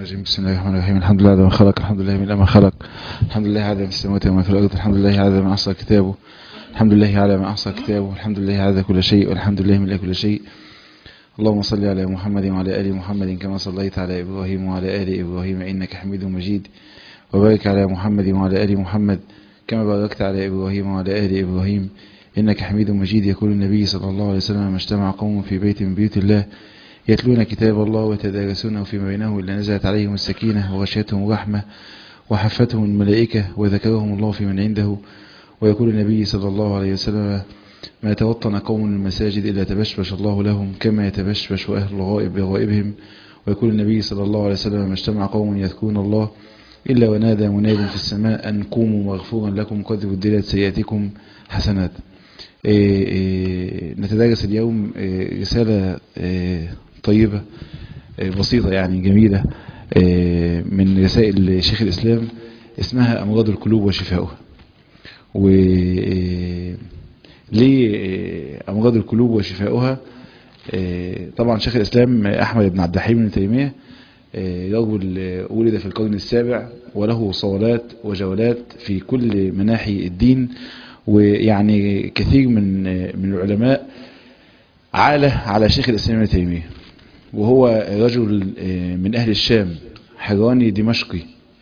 الرجيم بسم الله الرحمن الرحيم الحمد لله عدد ما خلق الحمد لله من ما خلق الحمد لله عدد ما في السماوات وما في الأرض الحمد لله عدد ما أحصى كتابه الحمد لله على ما أحصى كتابه الحمد لله عدد كل شيء والحمد لله من كل شيء اللهم صل على محمد وعلى آل محمد كما صليت على إبراهيم وعلى آل إبراهيم إنك حميد مجيد وبارك على محمد وعلى آل محمد كما باركت على إبراهيم وعلى آل إبراهيم إنك حميد مجيد يقول النبي صلى الله عليه وسلم ما اجتمع قوم في بيت من بيوت الله يتلون كتاب الله ويتدارسونه فيما بينهم إلا نزلت عليهم السكينة وغشيتهم رحمة وحفتهم الملائكة وذكرهم الله في من عنده ويقول النبي صلى الله عليه وسلم ما توطن قوم المساجد إلا تبشبش الله لهم كما يتبشبش أهل الغائب بغائبهم ويقول النبي صلى الله عليه وسلم ما اجتمع قوم يذكرون الله إلا ونادى مناد في السماء أن قوموا مغفورا لكم قد بدلت سيئاتكم حسنات إيه إيه نتدرس اليوم إيه رسالة طيبة بسيطة يعني جميلة من رسائل شيخ الإسلام اسمها أمراض القلوب وشفاؤها و ليه أمراض القلوب وشفاؤها طبعا شيخ الإسلام أحمد بن عبد الحليم بن تيمية رجل ولد في القرن السابع وله صولات وجولات في كل مناحي الدين ويعني كثير من من العلماء عاله على شيخ الإسلام ابن تيمية وهو رجل من أهل الشام حراني دمشقي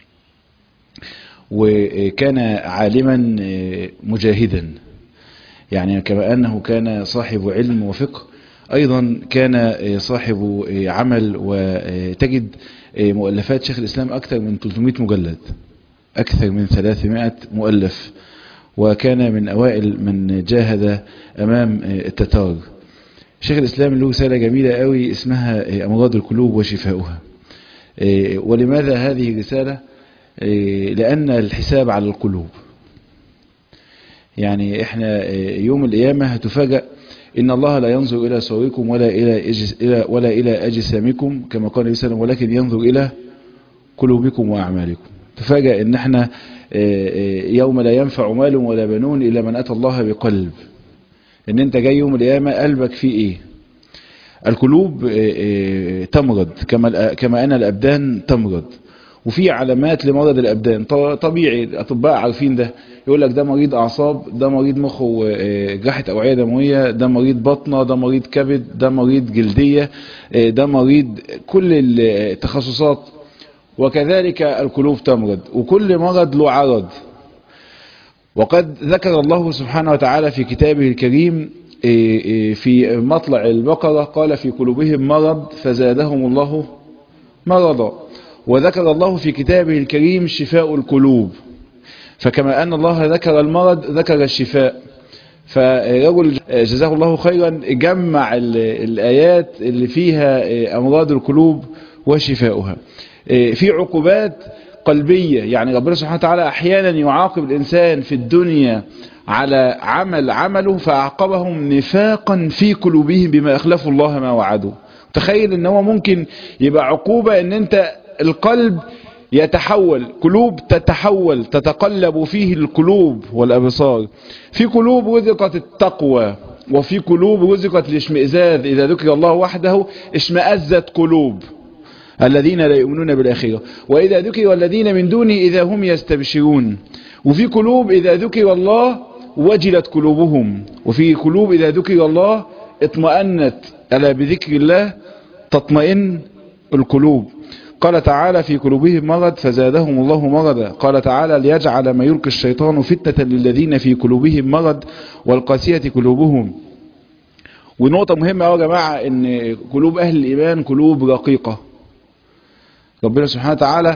وكان عالما مجاهدا يعني كما أنه كان صاحب علم وفقه أيضا كان صاحب عمل وتجد مؤلفات شيخ الإسلام أكثر من 300 مجلد أكثر من 300 مؤلف وكان من أوائل من جاهد أمام التتار شيخ الإسلام له رسالة جميلة قوي اسمها أمراض القلوب وشفاؤها ولماذا هذه الرسالة لأن الحساب على القلوب يعني احنا يوم القيامة هتفاجأ إن الله لا ينظر إلى صوركم ولا إلى أجس إلى ولا إلى أجسامكم كما قال النبي صلى الله عليه وسلم ولكن ينظر إلى قلوبكم وأعمالكم تفاجأ إن احنا يوم لا ينفع مال ولا بنون إلا من أتى الله بقلب ان انت جاي يوم القيامة قلبك فيه ايه القلوب تمرض كما كما ان الابدان تمرض وفي علامات لمرض الابدان طبيعي الاطباء عارفين ده يقول لك ده مريض اعصاب ده مريض مخ وجراحه اوعيه دمويه ده مريض بطنه ده مريض كبد ده مريض جلديه ده مريض كل التخصصات وكذلك القلوب تمرض وكل مرض له عرض وقد ذكر الله سبحانه وتعالى في كتابه الكريم في مطلع البقرة قال في قلوبهم مرض فزادهم الله مرضا وذكر الله في كتابه الكريم شفاء القلوب فكما أن الله ذكر المرض ذكر الشفاء فرجل جزاه الله خيرا جمع الآيات اللي فيها أمراض القلوب وشفاؤها في عقوبات قلبية يعني ربنا سبحانه وتعالى أحيانا يعاقب الإنسان في الدنيا على عمل عمله فأعقبهم نفاقا في قلوبهم بما أخلفوا الله ما وعدوا تخيل ان هو ممكن يبقى عقوبة ان انت القلب يتحول قلوب تتحول تتقلب فيه القلوب والأبصار في قلوب رزقت التقوى وفي قلوب رزقت الاشمئزاز إذا ذكر الله وحده اشمأزت قلوب الذين لا يؤمنون بالآخرة وإذا ذكر الذين من دونه إذا هم يستبشرون وفي قلوب إذا ذكر الله وجلت قلوبهم وفي قلوب إذا ذكر الله اطمأنت ألا بذكر الله تطمئن القلوب قال تعالى في قلوبهم مرض فزادهم الله مرضا قال تعالى ليجعل ما يلقي الشيطان فتنة للذين في قلوبهم مرض والقاسية قلوبهم ونقطة مهمة يا جماعة ان قلوب أهل الإيمان قلوب رقيقة ربنا سبحانه وتعالى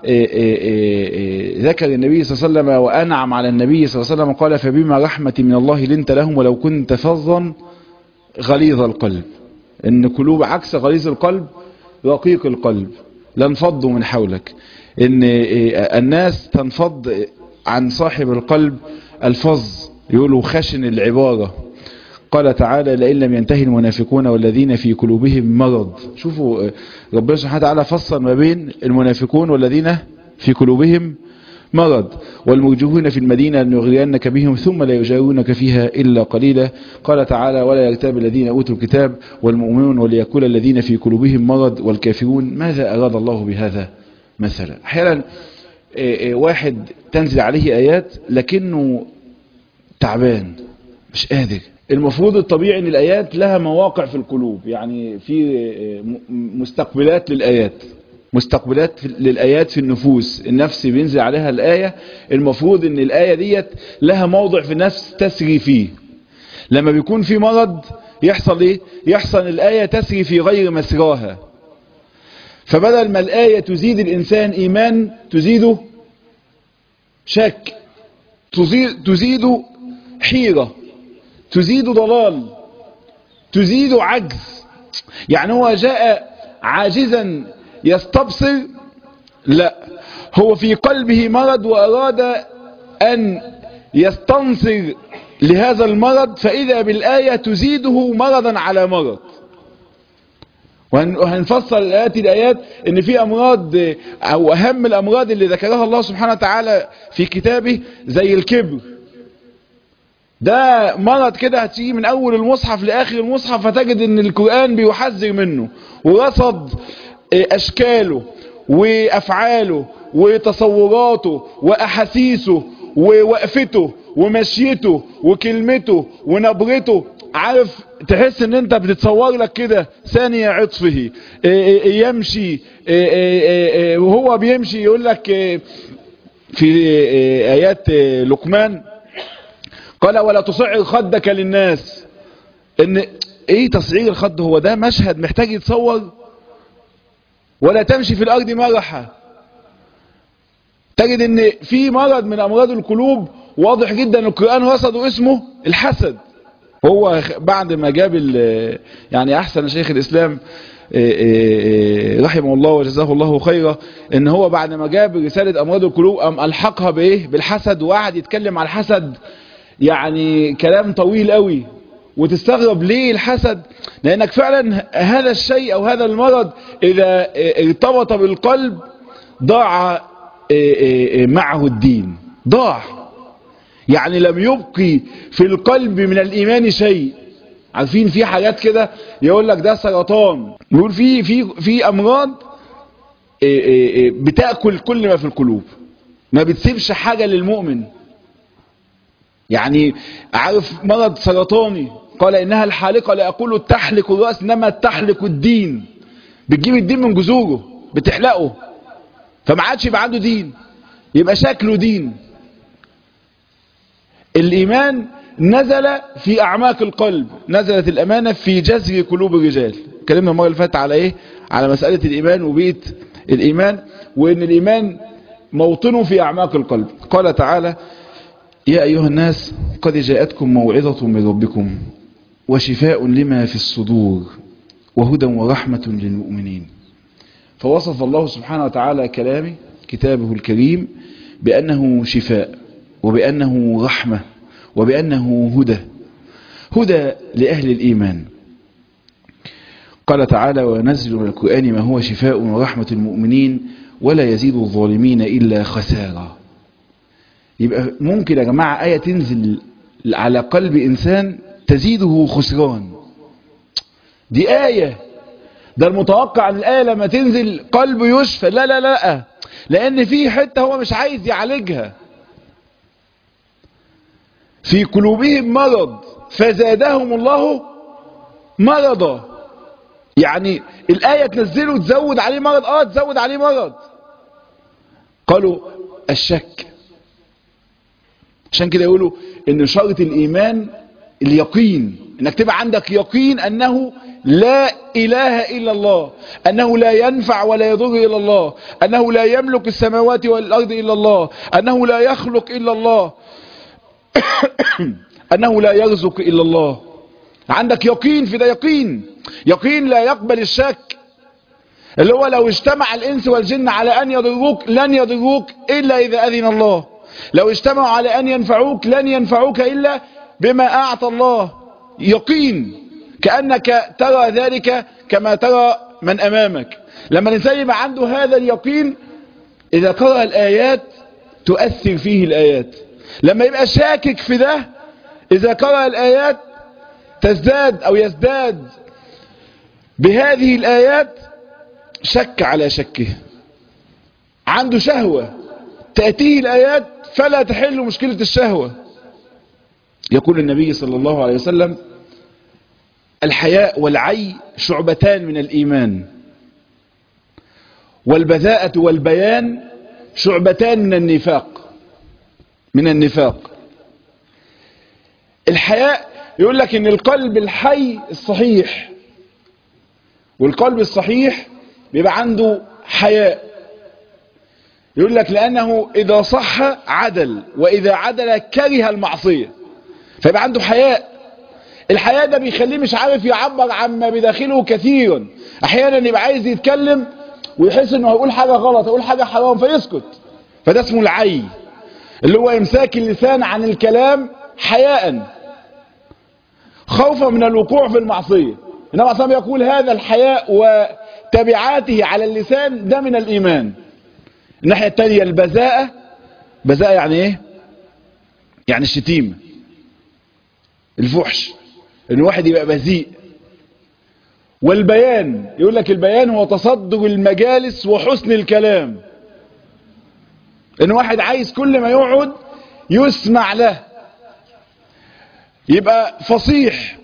ذكر النبي صلى الله عليه وسلم وأنعم على النبي صلى الله عليه وسلم قال فبما رحمة من الله لنت لهم ولو كنت فظا غليظ القلب ان قلوب عكس غليظ القلب رقيق القلب لانفضوا من حولك ان الناس تنفض عن صاحب القلب الفظ يقولوا خشن العبارة قال تعالى لئن لم ينتهي المنافقون والذين في قلوبهم مرض شوفوا ربنا سبحانه وتعالى فصل ما بين المنافقون والذين في قلوبهم مرض والموجوهون في المدينة لنغرينك بهم ثم لا يجاورونك فيها إلا قليلا قال تعالى ولا يغتاب الذين أوتوا الكتاب والمؤمنون وليقول الذين في قلوبهم مرض والكافرون ماذا أراد الله بهذا مثلا أحيانا واحد تنزل عليه آيات لكنه تعبان مش قادر المفروض الطبيعي ان الآيات لها مواقع في القلوب يعني في مستقبلات للآيات مستقبلات للآيات في النفوس النفس بينزل عليها الآية المفروض ان الآية ديت لها موضع في النفس تسري فيه لما بيكون في مرض يحصل ايه يحصل الآية تسري في غير مسراها فبدل ما الآية تزيد الإنسان إيمان تزيده شك تزيد حيرة تزيد ضلال تزيد عجز يعني هو جاء عاجزا يستبصر لا هو في قلبه مرض وأراد أن يستنصر لهذا المرض فإذا بالآية تزيده مرضا على مرض وهنفصل الآيات الآيات ان في أمراض أو أهم الأمراض اللي ذكرها الله سبحانه وتعالى في كتابه زي الكبر ده مرض كده هتيجي من أول المصحف لآخر المصحف فتجد ان القرآن بيحذر منه ورصد أشكاله وأفعاله وتصوراته وأحاسيسه ووقفته ومشيته وكلمته ونبرته عارف تحس ان انت بتتصور لك كده ثانية عطفه يمشي وهو بيمشي يقول لك في ايات لقمان قال ولا تصعر خدك للناس ان ايه تصعير الخد هو ده مشهد محتاج يتصور ولا تمشي في الارض مرحة تجد ان في مرض من امراض القلوب واضح جدا القرآن رصده اسمه الحسد هو بعد ما جاب يعني احسن شيخ الاسلام رحمه الله وجزاه الله خيرا ان هو بعد ما جاب رسالة امراض القلوب ام الحقها بايه بالحسد وقعد يتكلم على الحسد يعني كلام طويل قوي وتستغرب ليه الحسد لانك فعلا هذا الشيء او هذا المرض اذا ارتبط بالقلب ضاع معه الدين ضاع يعني لم يبقي في القلب من الايمان شيء عارفين في حاجات كده يقول لك ده سرطان يقول في في في امراض بتاكل كل ما في القلوب ما بتسيبش حاجه للمؤمن يعني عارف مرض سرطاني قال انها الحالقه لا اقول تحلق الراس انما تحلق الدين بتجيب الدين من جذوره بتحلقه فما عادش يبقى عنده دين يبقى شكله دين الإيمان نزل في أعماق القلب نزلت الأمانة في جذر قلوب الرجال اتكلمنا المرة اللي فاتت على إيه على مسألة الإيمان وبيئة الإيمان وإن الإيمان موطنه في أعماق القلب قال تعالى يا أيها الناس قد جاءتكم موعظة من ربكم وشفاء لما في الصدور وهدى ورحمة للمؤمنين فوصف الله سبحانه وتعالى كلامه كتابه الكريم بأنه شفاء وبأنه رحمة وبأنه هدى هدى لأهل الإيمان قال تعالى ونزل من القرآن ما هو شفاء ورحمة المؤمنين ولا يزيد الظالمين إلا خسارة يبقى ممكن يا جماعة آية تنزل على قلب إنسان تزيده خسران دي آية ده المتوقع ان الآية لما تنزل قلبه يشفى لا لا لا لأن في حتة هو مش عايز يعالجها في قلوبهم مرض فزادهم الله مرضا يعني الآية تنزله تزود عليه مرض اه تزود عليه مرض قالوا الشك عشان كده يقولوا ان شرط الإيمان اليقين انك تبقى عندك يقين انه لا اله الا الله انه لا ينفع ولا يضر الا الله انه لا يملك السماوات والارض الا الله انه لا يخلق الا الله انه لا يرزق الا الله عندك يقين في ده يقين يقين لا يقبل الشك اللي هو لو اجتمع الانس والجن على ان يضروك لن يضروك الا اذا اذن الله لو اجتمعوا على ان ينفعوك لن ينفعوك الا بما اعطى الله يقين كأنك ترى ذلك كما ترى من امامك لما الانسان يبقى عنده هذا اليقين اذا قرأ الايات تؤثر فيه الآيات لما يبقى شاكك في ده إذا قرأ الآيات تزداد أو يزداد بهذه الآيات شك على شكه عنده شهوة تأتيه الآيات فلا تحل مشكلة الشهوة يقول النبي صلى الله عليه وسلم الحياء والعي شعبتان من الإيمان والبذاءة والبيان شعبتان من النفاق من النفاق الحياء يقول لك ان القلب الحي الصحيح والقلب الصحيح بيبقى عنده حياء يقول لك لأنه إذا صح عدل وإذا عدل كره المعصية فيبقى عنده حياء الحياء ده بيخليه مش عارف يعبر عما بداخله كثيرا أحيانا يبقى عايز يتكلم ويحس انه هيقول حاجة غلط هيقول حاجة حرام فيسكت فده اسمه العي اللي هو امساك اللسان عن الكلام حياء خوفا من الوقوع في المعصية إنما أصلا يقول هذا الحياء وتبعاته على اللسان ده من الإيمان الناحية التانية البذاءة بذاءة يعني ايه يعني الشتيمة الفحش ان واحد يبقى بذيء والبيان يقول لك البيان هو تصدر المجالس وحسن الكلام ان واحد عايز كل ما يقعد يسمع له يبقى فصيح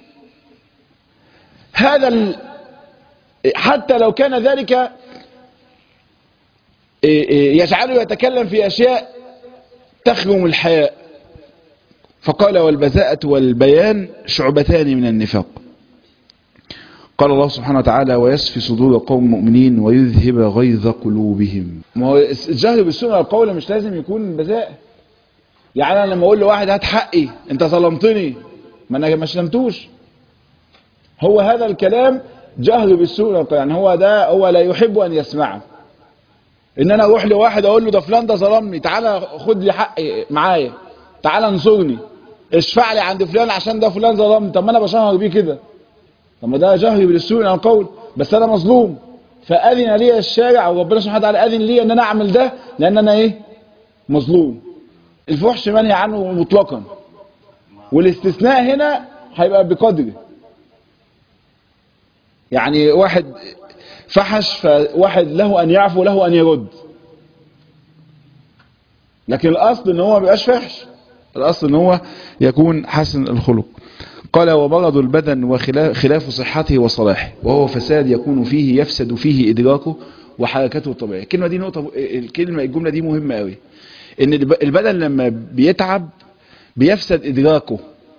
هذا ال... حتى لو كان ذلك يجعله يتكلم في أشياء تخرم الحياء فقال والبذاءة والبيان شعبتان من النفاق قال الله سبحانه وتعالى ويسفي صدور قوم مؤمنين ويذهب غيظ قلوبهم ما هو الجهل بالسنة والقول مش لازم يكون بذاء يعني انا لما اقول لواحد هات حقي انت ظلمتني ما انا ما شلمتوش هو هذا الكلام جهل بالسنة يعني هو ده هو لا يحب ان يسمعه ان انا اروح لواحد اقول له ده فلان ده ظلمني تعالى خد لي حقي معايا تعالى انصرني اشفع لي عند فلان عشان ده فلان ظلمني طب ما انا بشهر بيه كده طب ما ده جهل بالسوء عن القول بس انا مظلوم فاذن لي الشارع وربنا سبحانه وتعالى اذن لي ان انا اعمل ده لان انا ايه مظلوم الفحش منهي عنه مطلقا والاستثناء هنا هيبقى بقدره يعني واحد فحش فواحد له ان يعفو له ان يرد لكن الاصل ان هو ما بيبقاش فحش الاصل ان هو يكون حسن الخلق قال ومرض البدن وخلاف صحته وصلاحه وهو فساد يكون فيه يفسد فيه ادراكه وحركته الطبيعيه الكلمه دي نقطه الكلمه الجمله دي مهمه قوي ان البدن لما بيتعب بيفسد ادراكه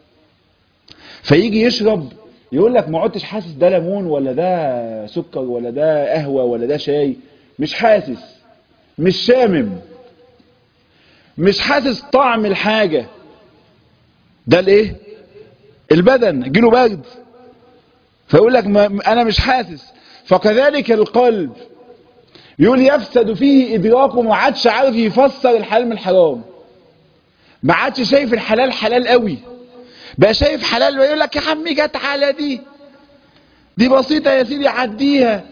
فيجي يشرب يقول لك ما عدتش حاسس ده ليمون ولا ده سكر ولا ده قهوة ولا ده شاي مش حاسس مش شامم مش حاسس طعم الحاجة ده الايه البدن جيله برد فيقول لك ما انا مش حاسس فكذلك القلب يقول يفسد فيه ادراكه ما عادش عارف يفسر الحلال من الحرام ما عادش شايف الحلال حلال قوي بقى شايف حلال ويقول لك يا عمي جت على دي دي بسيطة يا سيدي عديها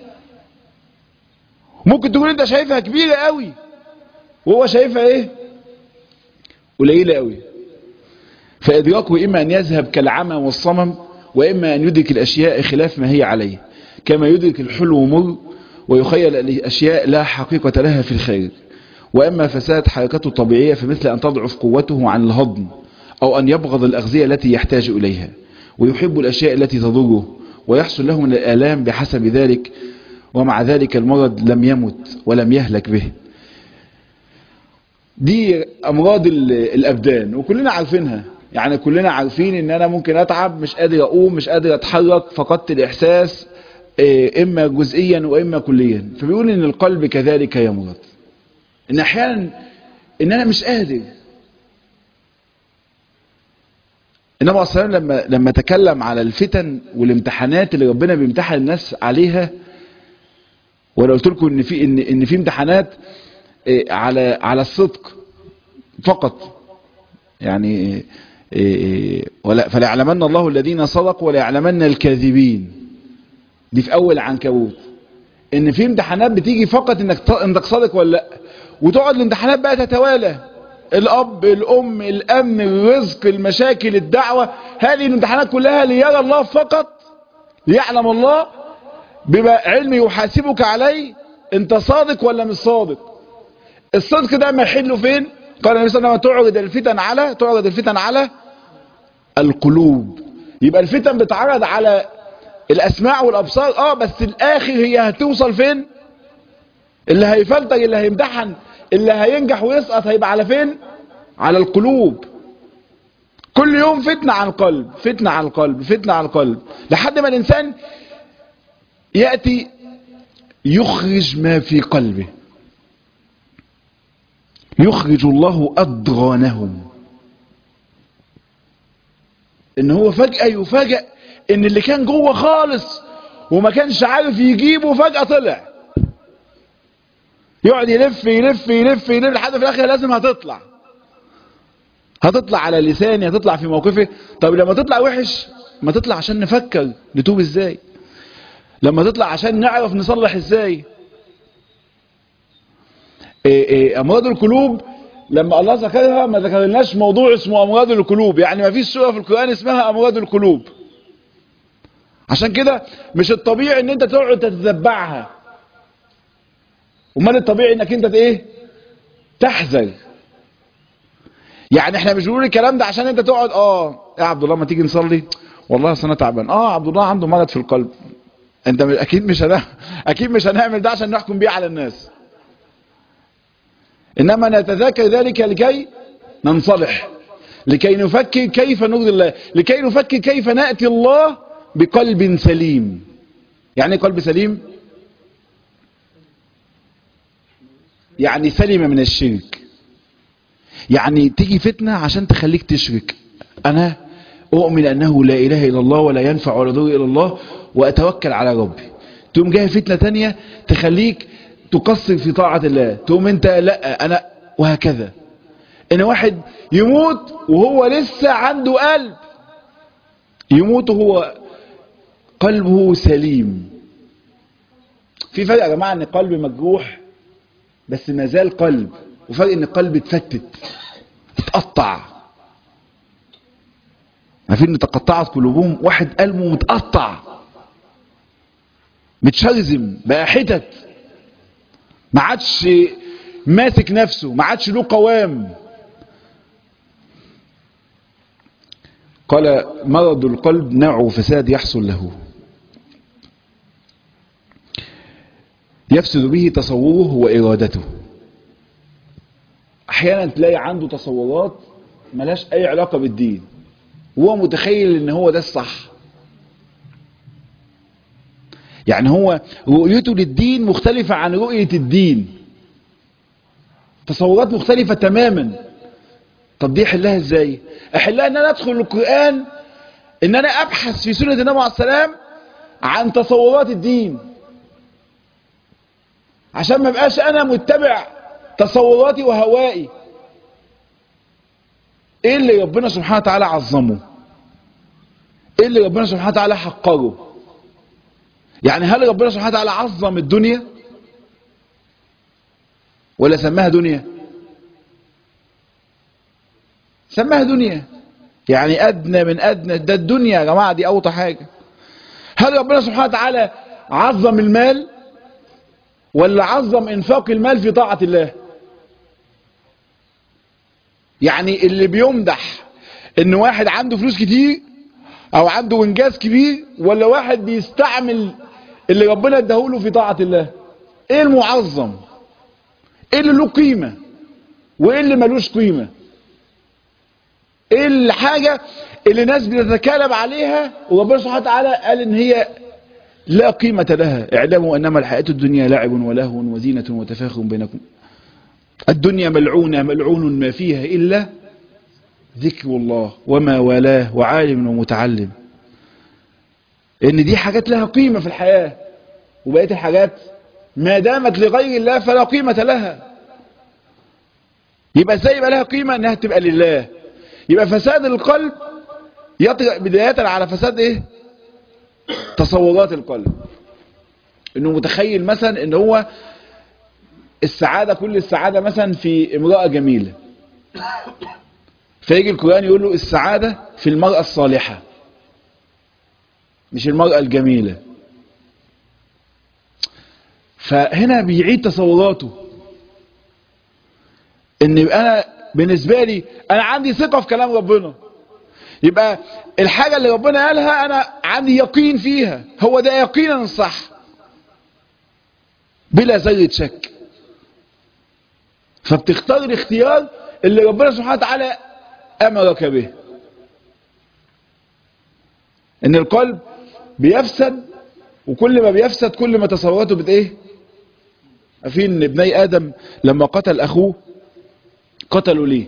ممكن تقول انت شايفها كبيرة قوي وهو شايفها ايه قليلة قوي فإدراكه إما أن يذهب كالعمى والصمم وإما أن يدرك الأشياء خلاف ما هي عليه كما يدرك الحلو مر ويخيل الأشياء لا حقيقة لها في الخارج وإما فساد حركته الطبيعية فمثل أن تضعف قوته عن الهضم أو أن يبغض الأغذية التي يحتاج إليها ويحب الأشياء التي تضره ويحصل له من الآلام بحسب ذلك ومع ذلك المرض لم يمت ولم يهلك به دي أمراض الأبدان وكلنا عارفينها يعني كلنا عارفين ان انا ممكن اتعب مش قادر اقوم مش قادر اتحرك فقدت الاحساس اما جزئيا واما كليا فبيقول ان القلب كذلك يمرض ان احيانا ان انا مش قادر انما اصلا لما لما تكلم على الفتن والامتحانات اللي ربنا بيمتحن الناس عليها وانا قلت لكم ان في ان ان في امتحانات على على الصدق فقط يعني ولا فليعلمن الله الذين صدقوا وليعلمن الكاذبين دي في اول عنكبوت ان في امتحانات بتيجي فقط انك انك صادق ولا لا وتقعد الامتحانات بقى تتوالى الاب الام الامن الرزق المشاكل الدعوة هذه الامتحانات كلها ليرى الله فقط ليعلم الله بما علم يحاسبك عليه انت صادق ولا مش صادق الصدق ده ما يحله فين قال النبي صلى الله عليه وسلم تعرض الفتن على تعرض الفتن على القلوب يبقى الفتن بتعرض على الاسماع والابصار اه بس الاخر هي هتوصل فين اللي هيفلتر اللي هيمتحن اللي هينجح ويسقط هيبقى على فين على القلوب كل يوم فتنة عن القلب فتنة عن القلب فتنة عن القلب لحد ما الانسان يأتي يخرج ما في قلبه يخرج الله أضغانهم ان هو فجأة يفاجأ ان اللي كان جوه خالص وما كانش عارف يجيبه فجأة طلع يقعد يلف يلف يلف يلف لحد في الاخر لازم هتطلع هتطلع على لساني هتطلع في موقفي طب لما تطلع وحش ما تطلع عشان نفكر نتوب ازاي لما تطلع عشان نعرف نصلح ازاي إيه إيه امراض القلوب لما الله ذكرها ما ذكرناش موضوع اسمه امراض القلوب يعني ما فيش سوره في القران اسمها امراض القلوب عشان كده مش الطبيعي ان انت تقعد تتتبعها امال الطبيعي انك انت ايه تحذر يعني احنا مش بنقول الكلام ده عشان انت تقعد اه يا عبد الله ما تيجي نصلي والله اصل انا تعبان اه عبد الله عنده مرض في القلب انت اكيد مش هنعمل اكيد مش هنعمل ده عشان نحكم بيه على الناس انما نتذاكر ذلك لكي ننصلح لكي نفكر كيف نرضي الله لكي نفكر كيف نأتي الله بقلب سليم يعني قلب سليم يعني سلم من الشرك يعني تيجي فتنة عشان تخليك تشرك انا اؤمن انه لا اله الا الله ولا ينفع ولا يضر الا الله واتوكل على ربي تقوم جاي فتنة تانية تخليك تقصر في طاعة الله تقوم انت لا انا وهكذا ان واحد يموت وهو لسه عنده قلب يموت وهو قلبه سليم في فرق يا جماعة ان قلب مجروح بس ما زال قلب وفرق ان القلب اتفتت اتقطع عارفين ان تقطعت قلوبهم واحد قلبه متقطع متشرزم بقى حتت ما عادش ماسك نفسه ما عادش له قوام قال مرض القلب نوع فساد يحصل له يفسد به تصوره وإرادته أحيانا تلاقي عنده تصورات ملاش أي علاقة بالدين وهو متخيل ان هو ده الصح يعني هو رؤيته للدين مختلفة عن رؤية الدين تصورات مختلفة تماما طب دي احلها ازاي احلها ان انا ادخل القرآن ان انا ابحث في سنة النبي عليه السلام عن تصورات الدين عشان ما بقاش انا متبع تصوراتي وهوائي ايه اللي ربنا سبحانه وتعالى عظمه ايه اللي ربنا سبحانه وتعالى حقره يعني هل ربنا سبحانه وتعالى عظم الدنيا ولا سماها دنيا سماها دنيا يعني ادنى من ادنى ده الدنيا يا جماعه دي اوطى حاجه هل ربنا سبحانه وتعالى عظم المال ولا عظم انفاق المال في طاعه الله يعني اللي بيمدح ان واحد عنده فلوس كتير او عنده انجاز كبير ولا واحد بيستعمل اللي ربنا اداهوله في طاعة الله ايه المعظم ايه اللي له قيمة وايه اللي ملوش قيمة ايه الحاجة اللي الناس بتتكلم عليها وربنا سبحانه وتعالى قال ان هي لا قيمة لها اعلموا انما الحياة الدنيا لعب ولهو وزينة وتفاخر بينكم الدنيا ملعونة ملعون ما فيها إلا ذكر الله وما والاه وعالم ومتعلم ان دي حاجات لها قيمة في الحياة وبقيت الحاجات ما دامت لغير الله فلا قيمة لها يبقى ازاي يبقى لها قيمة انها تبقى لله يبقى فساد القلب يطرق بداية على فساد ايه تصورات القلب انه متخيل مثلا ان هو السعادة كل السعادة مثلا في امرأة جميلة فيجي القرآن يقول له السعادة في المرأة الصالحة مش المرأة الجميلة فهنا بيعيد تصوراته ان يبقى انا بالنسبة لي انا عندي ثقة في كلام ربنا يبقى الحاجة اللي ربنا قالها انا عندي يقين فيها هو ده يقينا الصح بلا ذرة شك فبتختار الاختيار اللي ربنا سبحانه وتعالى امرك به ان القلب بيفسد وكل ما بيفسد كل ما تصوراته بت ايه عارفين ان ابني ادم لما قتل اخوه قتلوا ليه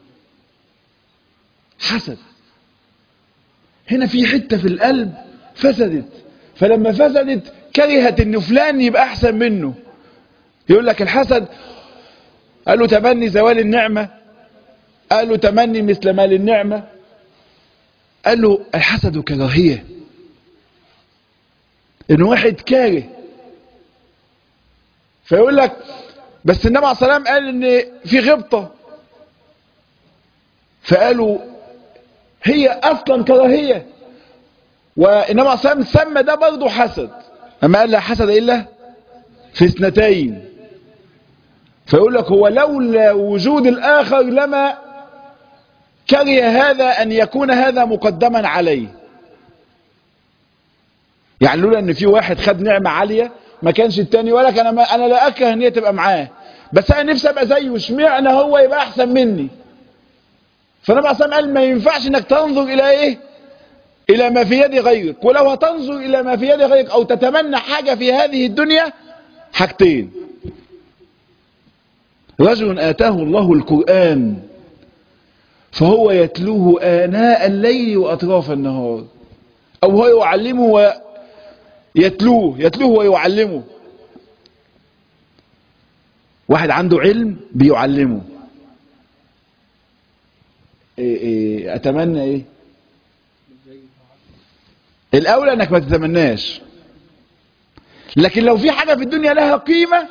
حسد هنا في حتة في القلب فسدت فلما فسدت كرهت ان فلان يبقى احسن منه يقول لك الحسد قال له تمني زوال النعمة قال له تمني مثل مال النعمة قال له الحسد كراهية ان واحد كاره فيقول لك بس النبي عليه الصلاة والسلام قال ان في غبطة فقالوا هي اصلا كراهية والنبي عليه الصلاة والسلام سمى ده برضه حسد اما قال لا حسد الا في اثنتين فيقول لك هو لولا وجود الاخر لما كره هذا ان يكون هذا مقدما عليه يعني لولا ان في واحد خد نعمة عالية ما كانش التاني ولك انا ما انا لا اكره ان هي تبقى معاه بس انا نفسي ابقى زيه اشمعنى هو يبقى احسن مني فالنبي عليه الصلاه قال ما ينفعش انك تنظر الى ايه الى ما في يد غيرك ولو هتنظر الى ما في يد غيرك او تتمنى حاجة في هذه الدنيا حاجتين رجل اتاه الله القرآن فهو يتلوه آناء الليل وأطراف النهار أو هو يعلمه ويتلوه يتلوه ويعلمه واحد عنده علم بيعلمه إيه إيه أتمنى إيه الأولى أنك ما تتمناش لكن لو في حاجة في الدنيا لها قيمة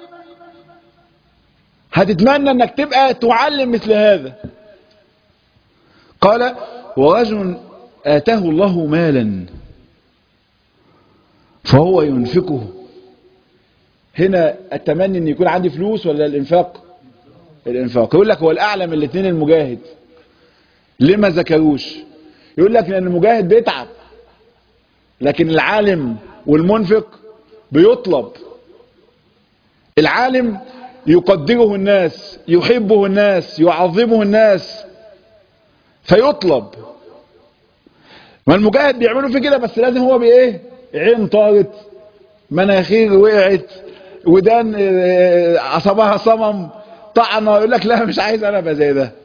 هتتمنى أنك تبقى تعلم مثل هذا قال ورجل آتاه الله مالا فهو ينفقه هنا التمني ان يكون عندي فلوس ولا الانفاق الانفاق يقول لك هو الاعلى من الاثنين المجاهد ليه ما ذكروش يقول لك لان المجاهد بيتعب لكن العالم والمنفق بيطلب العالم يقدره الناس يحبه الناس يعظمه الناس فيطلب ما المجاهد بيعملوا فيه كده بس لازم هو بايه عين طارت مناخير وقعت ودان عصبها صمم طعنه يقول لك لا مش عايز انا ابقى زي ده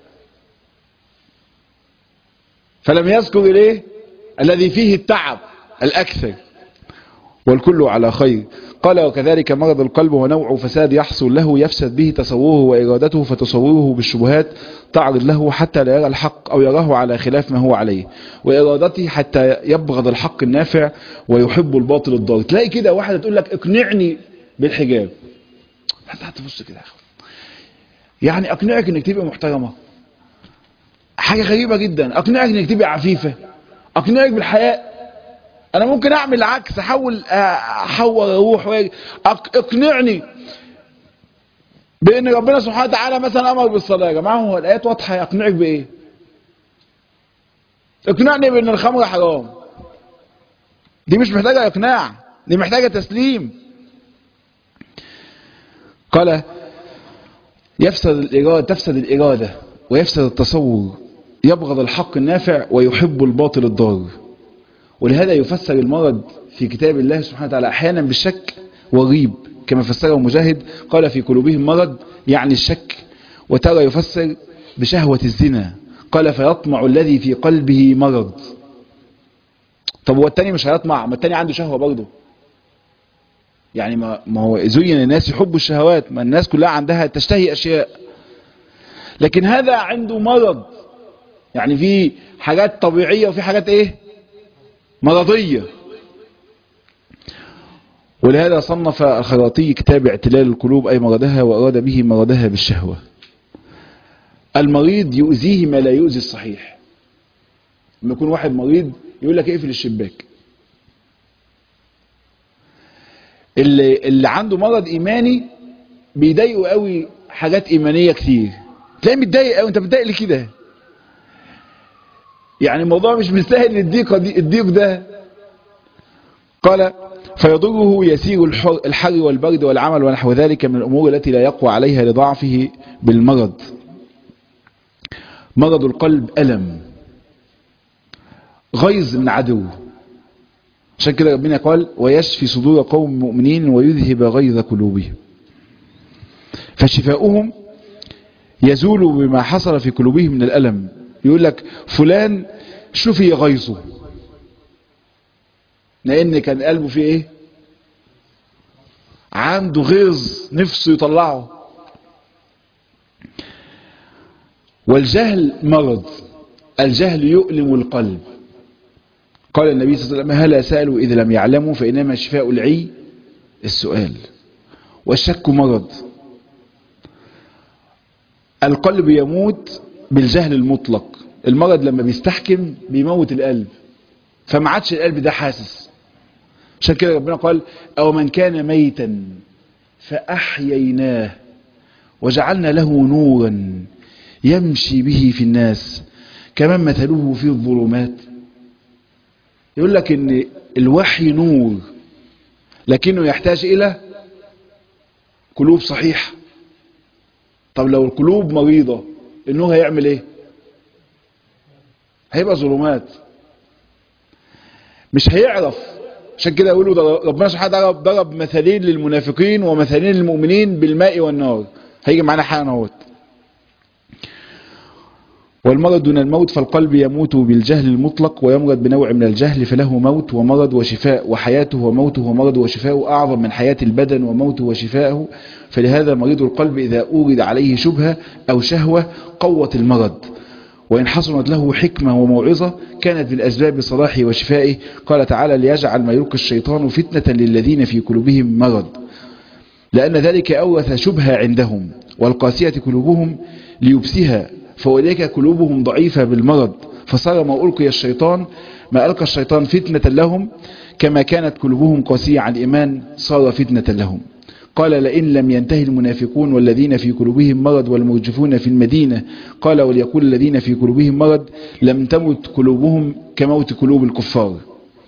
فلم يذكر الايه الذي فيه التعب الاكثر والكل على خير قال وكذلك مرض القلب ونوع فساد يحصل له يفسد به تصوره وإرادته فتصوره بالشبهات تعرض له حتى لا يرى الحق أو يراه على خلاف ما هو عليه وإرادته حتى يبغض الحق النافع ويحب الباطل الضار تلاقي كده واحدة تقول لك اقنعني بالحجاب انت هتبص كده يعني اقنعك انك تبقى محترمة حاجة غريبة جدا اقنعك انك تبقى عفيفة اقنعك بالحياء انا ممكن اعمل العكس احول احور اروح واجي اقنعني بان ربنا سبحانه وتعالى مثلا امر بالصلاه يا جماعه هو الايات واضحه يقنعك بايه اقنعني بان الخمر حرام دي مش محتاجه اقناع دي محتاجه تسليم قال يفسد الاراده تفسد الاراده ويفسد التصور يبغض الحق النافع ويحب الباطل الضار ولهذا يفسر المرض في كتاب الله سبحانه وتعالى احيانا بالشك والريب كما فسره مجاهد قال في قلوبهم مرض يعني الشك وترى يفسر بشهوة الزنا قال فيطمع الذي في قلبه مرض طب هو التاني مش هيطمع ما التاني عنده شهوة برضه يعني ما, ما هو زين الناس يحبوا الشهوات ما الناس كلها عندها تشتهي أشياء لكن هذا عنده مرض يعني في حاجات طبيعية وفي حاجات ايه مرضية ولهذا صنف الخراطي كتاب اعتلال القلوب أي مرضها وأراد به مرضها بالشهوة المريض يؤذيه ما لا يؤذي الصحيح لما يكون واحد مريض يقول لك اقفل الشباك اللي, اللي عنده مرض ايماني بيضايقه قوي حاجات ايمانيه كتير تلاقيه متضايق قوي انت متضايق ليه كده يعني الموضوع مش مستاهل الضيقه دي الضيق ده قال فيضره يسير الحر, الحر والبرد والعمل ونحو ذلك من الامور التي لا يقوى عليها لضعفه بالمرض مرض القلب الم غيظ من عدو عشان كده ربنا قال ويشفي صدور قوم مؤمنين ويذهب غيظ قلوبهم فشفاؤهم يزول بما حصل في قلوبهم من الألم يقول لك فلان شفي غيظه لأن كان قلبه فيه ايه عنده غيظ نفسه يطلعه والجهل مرض الجهل يؤلم القلب قال النبي صلى الله عليه وسلم هلا سألوا إذا لم يعلموا فإنما شفاء العي السؤال والشك مرض القلب يموت بالجهل المطلق المرض لما بيستحكم بيموت القلب فما عادش القلب ده حاسس عشان كده ربنا قال أو من كان ميتا فأحييناه وجعلنا له نورا يمشي به في الناس كمان مثله في الظلمات يقول لك ان الوحي نور لكنه يحتاج الى قلوب صحيحة طب لو القلوب مريضة النور هيعمل ايه هيبقى ظلمات مش هيعرف عشان كده يقولوا ربنا سبحانه وتعالى ضرب مثلين للمنافقين ومثلين للمؤمنين بالماء والنار هيجي معانا حاجه اهوت والمرض دون الموت فالقلب يموت بالجهل المطلق ويمرض بنوع من الجهل فله موت ومرض وشفاء وحياته وموته ومرض وشفاءه أعظم من حياة البدن وموته وشفاءه فلهذا مريض القلب إذا أورد عليه شبهة أو شهوة قوت المرض وإن حصلت له حكمة وموعظة كانت بالأسباب صلاحه وشفائه قال تعالى ليجعل ما يلقي الشيطان فتنة للذين في قلوبهم مرض لأن ذلك أورث شبهة عندهم والقاسية قلوبهم ليبسها فأولئك قلوبهم ضعيفة بالمرض فصار ما ألقي الشيطان ما ألقى الشيطان فتنة لهم كما كانت قلوبهم قاسية عن الإيمان صار فتنة لهم قال لئن لم ينتهي المنافقون والذين في قلوبهم مرض والمرجفون في المدينة قال وليقول الذين في قلوبهم مرض لم تمت قلوبهم كموت قلوب الكفار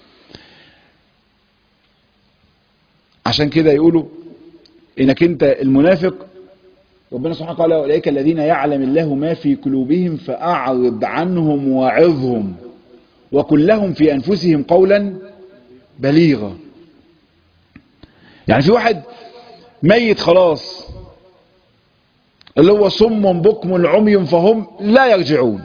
عشان كده يقولوا انك انت المنافق ربنا سبحانه قال أولئك الذين يعلم الله ما في قلوبهم فأعرض عنهم وعظهم وقل لهم في أنفسهم قولا بليغا يعني في واحد ميت خلاص اللي هو صم بكم عمي فهم لا يرجعون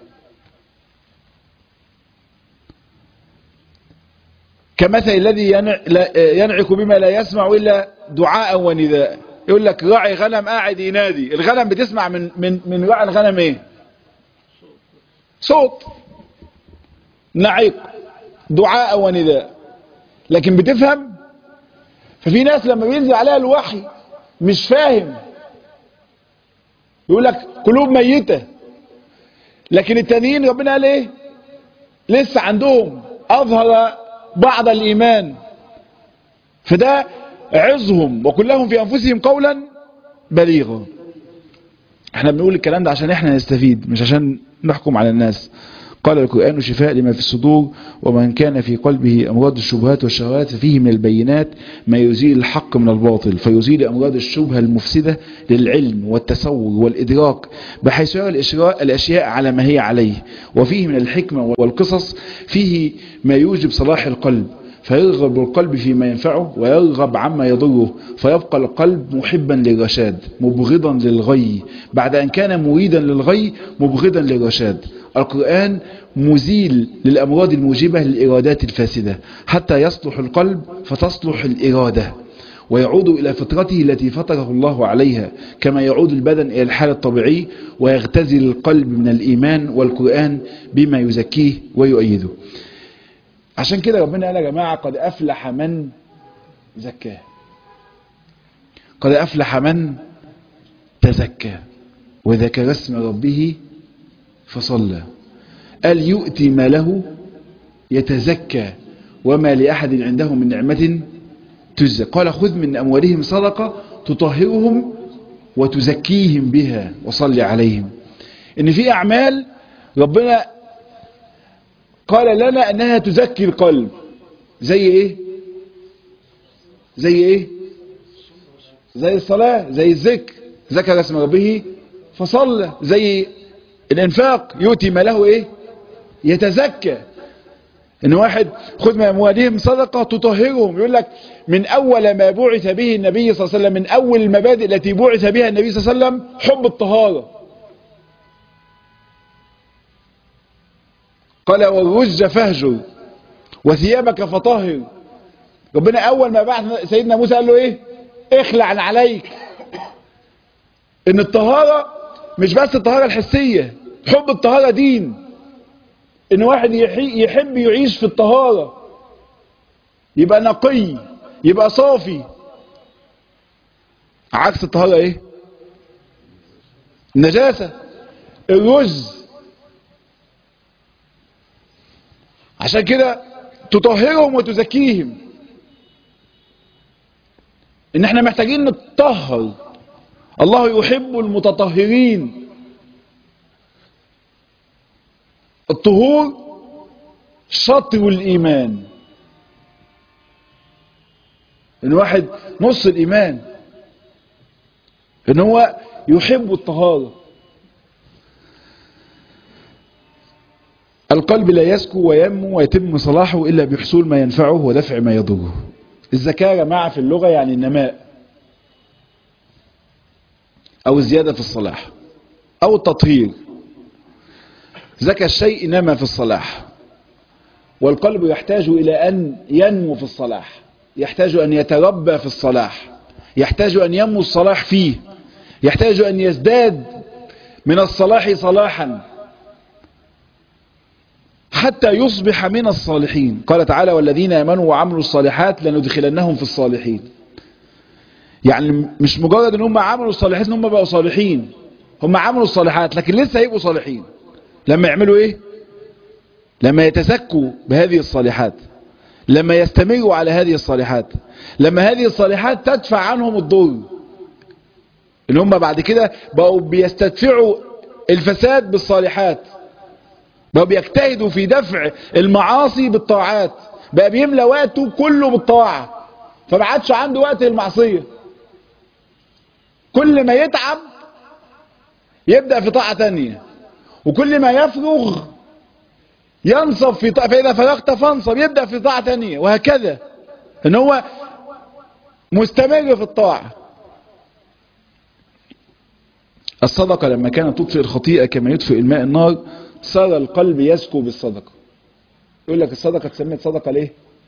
كمثل الذي ينعك بما لا يسمع إلا دعاء ونداء يقول لك راعي غنم قاعد ينادي الغنم بتسمع من من من راعي الغنم ايه صوت نعيق دعاء ونداء لكن بتفهم ففي ناس لما بينزل عليها الوحي مش فاهم يقول لك قلوب ميتة لكن التانيين ربنا قال ايه لسه عندهم اظهر بعض الايمان فده عظهم وكلهم في انفسهم قولا بليغا احنا بنقول الكلام ده عشان احنا نستفيد مش عشان نحكم على الناس قال القرآن شفاء لما في الصدور ومن كان في قلبه أمراض الشبهات والشهوات ففيه من البينات ما يزيل الحق من الباطل فيزيل أمراض الشبهة المفسدة للعلم والتصور والإدراك بحيث يرى الأشياء على ما هي عليه وفيه من الحكمة والقصص فيه ما يوجب صلاح القلب فيرغب القلب فيما ينفعه ويرغب عما يضره فيبقى القلب محبا للرشاد مبغضا للغي بعد أن كان مريدا للغي مبغضا للرشاد القرآن مزيل للأمراض الموجبة للإرادات الفاسدة حتى يصلح القلب فتصلح الإرادة ويعود إلى فطرته التي فطره الله عليها كما يعود البدن إلى الحال الطبيعي ويغتزل القلب من الإيمان والقرآن بما يزكيه ويؤيده عشان كده ربنا قال يا جماعة قد أفلح من زكاه قد أفلح من تزكى وذكر اسم ربه فصلى قال يؤتي ما له يتزكى وما لأحد عنده من نعمة تجزى قال خذ من أموالهم صدقة تطهرهم وتزكيهم بها وصل عليهم إن في أعمال ربنا قال لنا أنها تزكي القلب زي إيه زي إيه زي الصلاة زي الذكر ذكر اسم ربه فصلى زي الانفاق يؤتي ما له ايه يتزكى ان واحد خذ من اموالهم صدقه تطهرهم يقول لك من اول ما بعث به النبي صلى الله عليه وسلم من اول المبادئ التي بعث بها النبي صلى الله عليه وسلم حب الطهاره قال والرج فاهجر وثيابك فطهر ربنا اول ما بعث سيدنا موسى قال له ايه اخلع عليك ان الطهاره مش بس الطهاره الحسيه حب الطهاره دين ان واحد يحب يعيش في الطهارة يبقى نقي يبقى صافي عكس الطهارة ايه النجاسة الرز عشان كده تطهرهم وتزكيهم ان احنا محتاجين نتطهر الله يحب المتطهرين الطهور شطر الإيمان إن واحد نص الإيمان إن هو يحب الطهارة القلب لا يسكو وينمو ويتم صلاحه إلا بحصول ما ينفعه ودفع ما يضره الزكاة يا جماعة في اللغة يعني النماء أو الزيادة في الصلاح أو التطهير زكى الشيء نما في الصلاح والقلب يحتاج إلى أن ينمو في الصلاح يحتاج أن يتربى في الصلاح يحتاج أن ينمو الصلاح فيه يحتاج أن يزداد من الصلاح صلاحا حتى يصبح من الصالحين قال تعالى والذين آمنوا وعملوا الصالحات لندخلنهم في الصالحين يعني مش مجرد ان هم عملوا الصالحات ان هم بقوا صالحين هم عملوا الصالحات لكن لسه هيبقوا صالحين لما يعملوا ايه لما يتزكوا بهذه الصالحات لما يستمروا على هذه الصالحات لما هذه الصالحات تدفع عنهم الضر ان هم بعد كده بقوا بيستدفعوا الفساد بالصالحات بقوا بيجتهدوا في دفع المعاصي بالطاعات بقى بيملى وقته كله بالطاعة فما عادش عنده وقت للمعصية كل ما يتعب يبدأ في طاعة تانية وكل ما يفرغ ينصب في طاعة فإذا فرغت فانصب يبدأ في طاعة تانية وهكذا ان هو مستمر في الطاعة الصدقة لما كانت تطفئ الخطيئة كما يطفئ الماء النار صار القلب يسكو بالصدقة يقول لك الصدقة تسميت صدقة ليه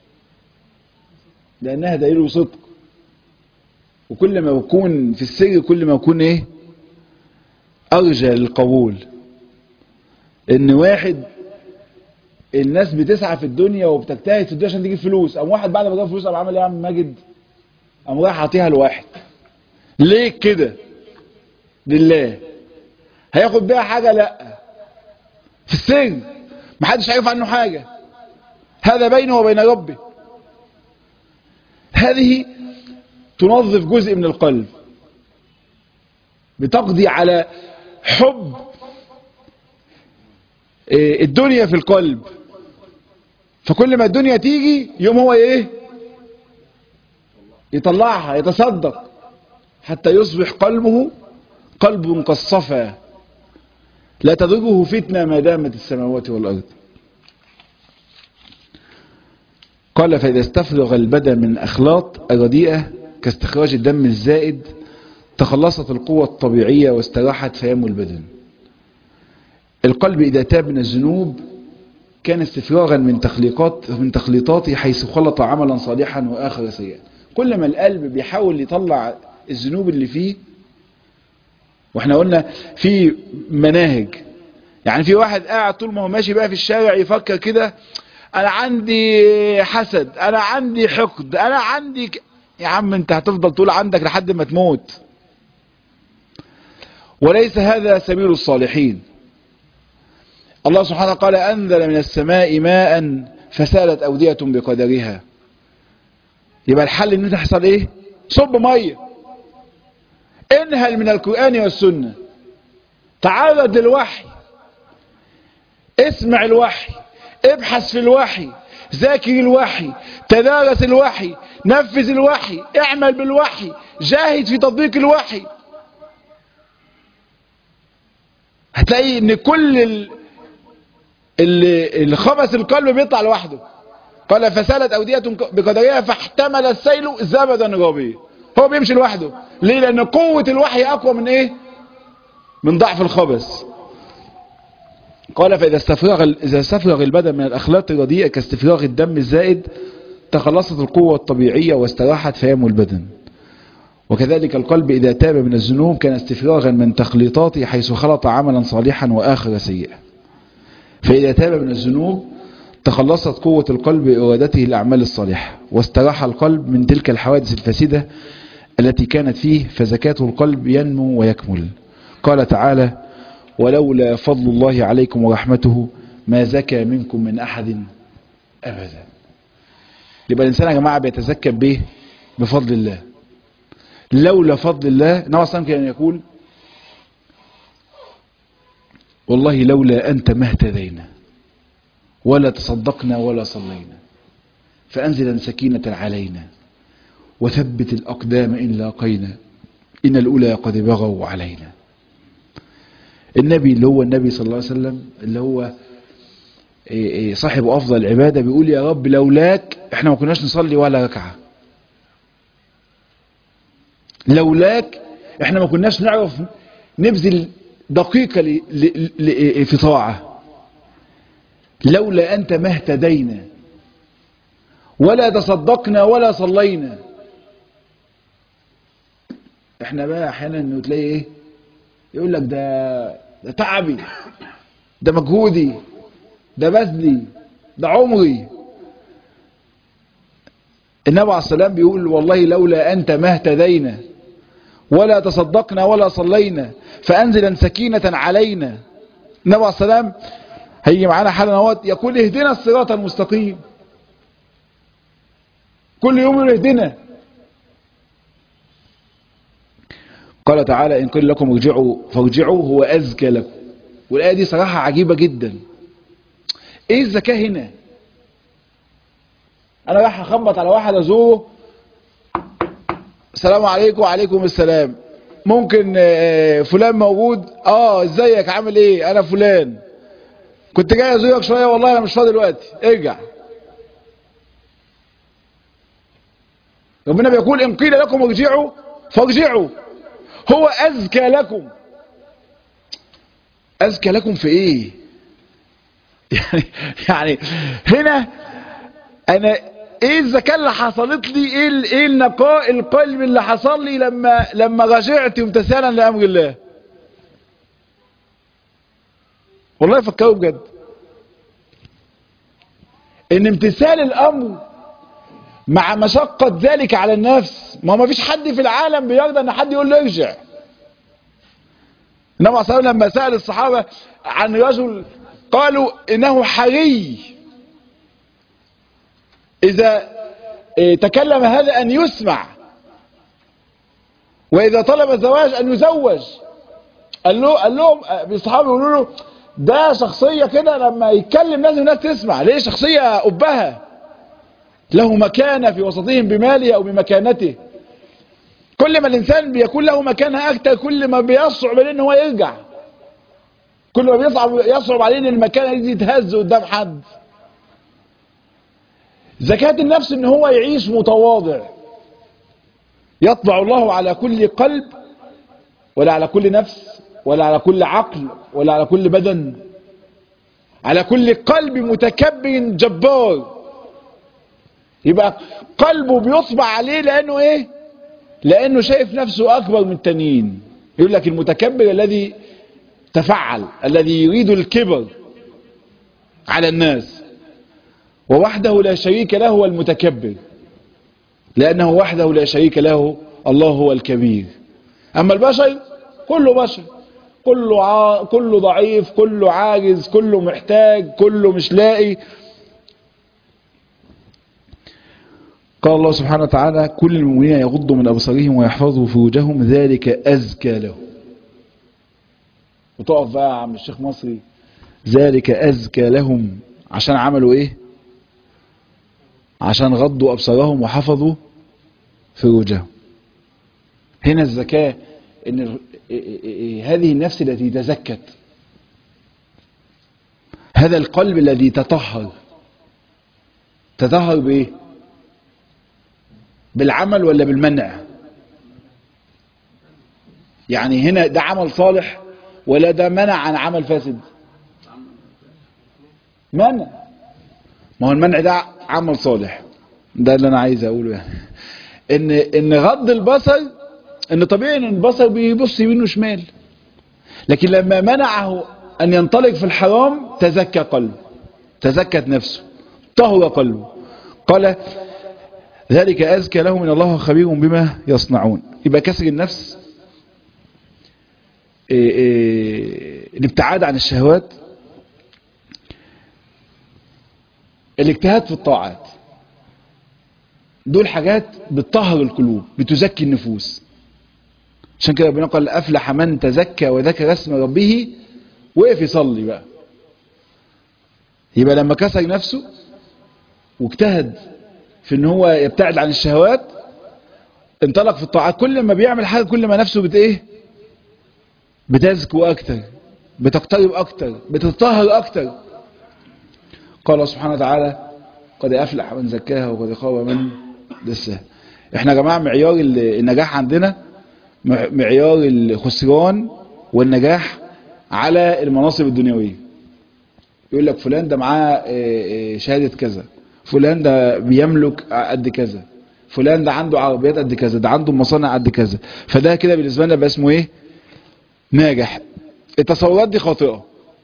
لأنها دليل صدق وكل ما يكون في السر كل ما يكون ايه أرجى للقبول ان واحد الناس بتسعى في الدنيا وبتجتهد في الدنيا عشان تجيب فلوس قام واحد بعد ما جاب فلوس قام عمل ايه يا عم ماجد قام رايح عاطيها لواحد ليه كده لله هياخد بيها حاجه لا في السجن محدش عارف عنه حاجه هذا بينه وبين ربه هذه تنظف جزء من القلب بتقضي على حب الدنيا في القلب فكل ما الدنيا تيجي يوم هو ايه يطلعها يتصدق حتى يصبح قلبه قلب كالصفا لا تضره فتنة ما دامت السماوات والأرض قال فإذا استفرغ البدن من أخلاط الرديئة كاستخراج الدم الزائد تخلصت القوة الطبيعية واستراحت فيم البدن القلب إذا تاب من الذنوب كان استفراغا من تخليقات من تخليطاته حيث خلط عملا صالحا وآخر سيئا كل ما القلب بيحاول يطلع الذنوب اللي فيه واحنا قلنا في مناهج يعني في واحد قاعد طول ما هو ماشي بقى في الشارع يفكر كده انا عندي حسد انا عندي حقد انا عندي ك... يا عم انت هتفضل طول عندك لحد ما تموت وليس هذا سبيل الصالحين الله سبحانه قال أنزل من السماء ماء فسالت أودية بقدرها يبقى الحل ان انت تحصل ايه صب مية انهل من القرآن والسنة تعرض للوحي اسمع الوحي ابحث في الوحي ذاكر الوحي تدارس الوحي نفذ الوحي اعمل بالوحي جاهد في تطبيق الوحي هتلاقي ان كل ال... اللي الخبث القلب بيطلع لوحده قال فسالت أودية بقدرها فاحتمل السيل زبدا رابيا هو بيمشي لوحده ليه لأن قوة الوحي أقوى من إيه من ضعف الخبث قال فإذا استفرغ إذا استفرغ البدن من الأخلاق الرديئة كاستفراغ الدم الزائد تخلصت القوة الطبيعية واستراحت فيام البدن وكذلك القلب إذا تاب من الذنوب كان استفراغا من تخليطاته حيث خلط عملا صالحا وآخر سيئا فإذا تاب من الذنوب تخلصت قوة القلب بإرادته الأعمال الصالحة واستراح القلب من تلك الحوادث الفاسدة التي كانت فيه فزكاة القلب ينمو ويكمل قال تعالى ولولا فضل الله عليكم ورحمته ما زكى منكم من أحد أبدا يبقى الإنسان يا جماعة بيتزكى به بفضل الله لولا فضل الله نوع صلى كان يقول والله لولا أنت ما اهتدينا ولا تصدقنا ولا صلينا فأنزلا سكينة علينا وثبت الأقدام إن لاقينا إن الأولى قد بغوا علينا النبي اللي هو النبي صلى الله عليه وسلم اللي هو صاحب أفضل العبادة بيقول يا رب لولاك احنا ما كناش نصلي ولا ركعة لولاك احنا ما كناش نعرف نبذل دقيقة ل... ل... ل... في طاعة لولا أنت ما اهتدينا ولا تصدقنا ولا صلينا احنا بقى احيانا تلاقي ايه يقول لك ده ده تعبي ده مجهودي ده بذلي ده عمري النبي عليه السلام بيقول والله لولا أنت ما اهتدينا ولا تصدقنا ولا صلينا فأنزلا سكينة علينا النبي عليه السلام هيجي معانا حالا اهوت يقول اهدنا الصراط المستقيم كل يوم يقول اهدنا قال تعالى إن قيل لكم ارجعوا فارجعوا هو أزكى لكم والآية دي صراحة عجيبة جدا ايه الزكاة هنا انا رايح اخبط على واحد ازوره السلام عليكم وعليكم السلام ممكن فلان موجود اه ازيك عامل ايه انا فلان كنت جاي ازورك شوية والله انا مش فاضي دلوقتي ارجع ربنا بيقول ان قيل لكم ارجعوا فارجعوا هو ازكى لكم ازكى لكم في ايه يعني يعني هنا انا ايه الزكاة اللي حصلت لي ايه ايه النقاء القلب اللي حصل لي لما لما رجعت امتثالا لامر الله والله فكروا بجد ان امتثال الامر مع مشقة ذلك على النفس ما ما فيش حد في العالم بيرضى ان حد يقول له ارجع النبي صلى الله عليه وسلم لما سأل الصحابة عن رجل قالوا انه حري اذا تكلم هذا ان يسمع واذا طلب الزواج ان يزوج قال له قال لهم الصحابه يقولوا له ده شخصيه كده لما يتكلم لازم الناس تسمع ليه شخصيه ابها له مكانه في وسطهم بماله او بمكانته كل ما الانسان بيكون له مكانه اكتر كل ما بيصعب عليه ان هو يرجع كل ما بيصعب يصعب عليه ان المكانه دي تهز قدام حد زكاة النفس ان هو يعيش متواضع يطبع الله على كل قلب ولا على كل نفس ولا على كل عقل ولا على كل بدن على كل قلب متكبر جبار يبقى قلبه بيطبع عليه لانه ايه لانه شايف نفسه اكبر من التانيين يقول لك المتكبر الذي تفعل الذي يريد الكبر على الناس ووحده لا شريك له هو المتكبر لأنه وحده لا شريك له الله هو الكبير أما البشر كله بشر كله ع... كله ضعيف كله عاجز كله محتاج كله مش لاقي قال الله سبحانه وتعالى كل المؤمنين يغضوا من أبصارهم ويحفظوا فروجهم ذلك أزكى لهم وتقف بقى يا عم الشيخ مصري ذلك أزكى لهم عشان عملوا ايه عشان غضوا أبصارهم وحفظوا فروجهم هنا الزكاة ان هذه النفس التي تزكت هذا القلب الذي تطهر تطهر بايه بالعمل ولا بالمنع يعني هنا ده عمل صالح ولا ده منع عن عمل فاسد منع ما هو المنع ده عمل صالح ده اللي انا عايز اقوله يعني ان ان غض البصر ان طبيعي ان البصر بيبص يمين وشمال لكن لما منعه ان ينطلق في الحرام تزكى قلبه تزكت نفسه طهر قلبه قال ذلك أزكى لهم من الله خبير بما يصنعون يبقى كسر النفس إيه إيه الابتعاد عن الشهوات الاجتهاد في الطاعات دول حاجات بتطهر القلوب بتزكي النفوس عشان كده ربنا قال أفلح من تزكى وذكر اسم ربه وقف يصلي بقى يبقى لما كسر نفسه واجتهد في ان هو يبتعد عن الشهوات انطلق في الطاعات كل ما بيعمل حاجة كل ما نفسه بت ايه بتزكو اكتر بتقترب اكتر بتطهر اكتر قال سبحانه وتعالى قد افلح من زكاها وقد خاب من دساها احنا يا جماعة معيار النجاح عندنا معيار الخسران والنجاح على المناصب الدنيوية يقول لك فلان ده معاه شهادة كذا فلان ده بيملك قد كذا فلان ده عنده عربيات قد كذا ده عنده مصانع قد كذا فده كده بالنسبة لنا بقى اسمه ايه ناجح التصورات دي خاطئة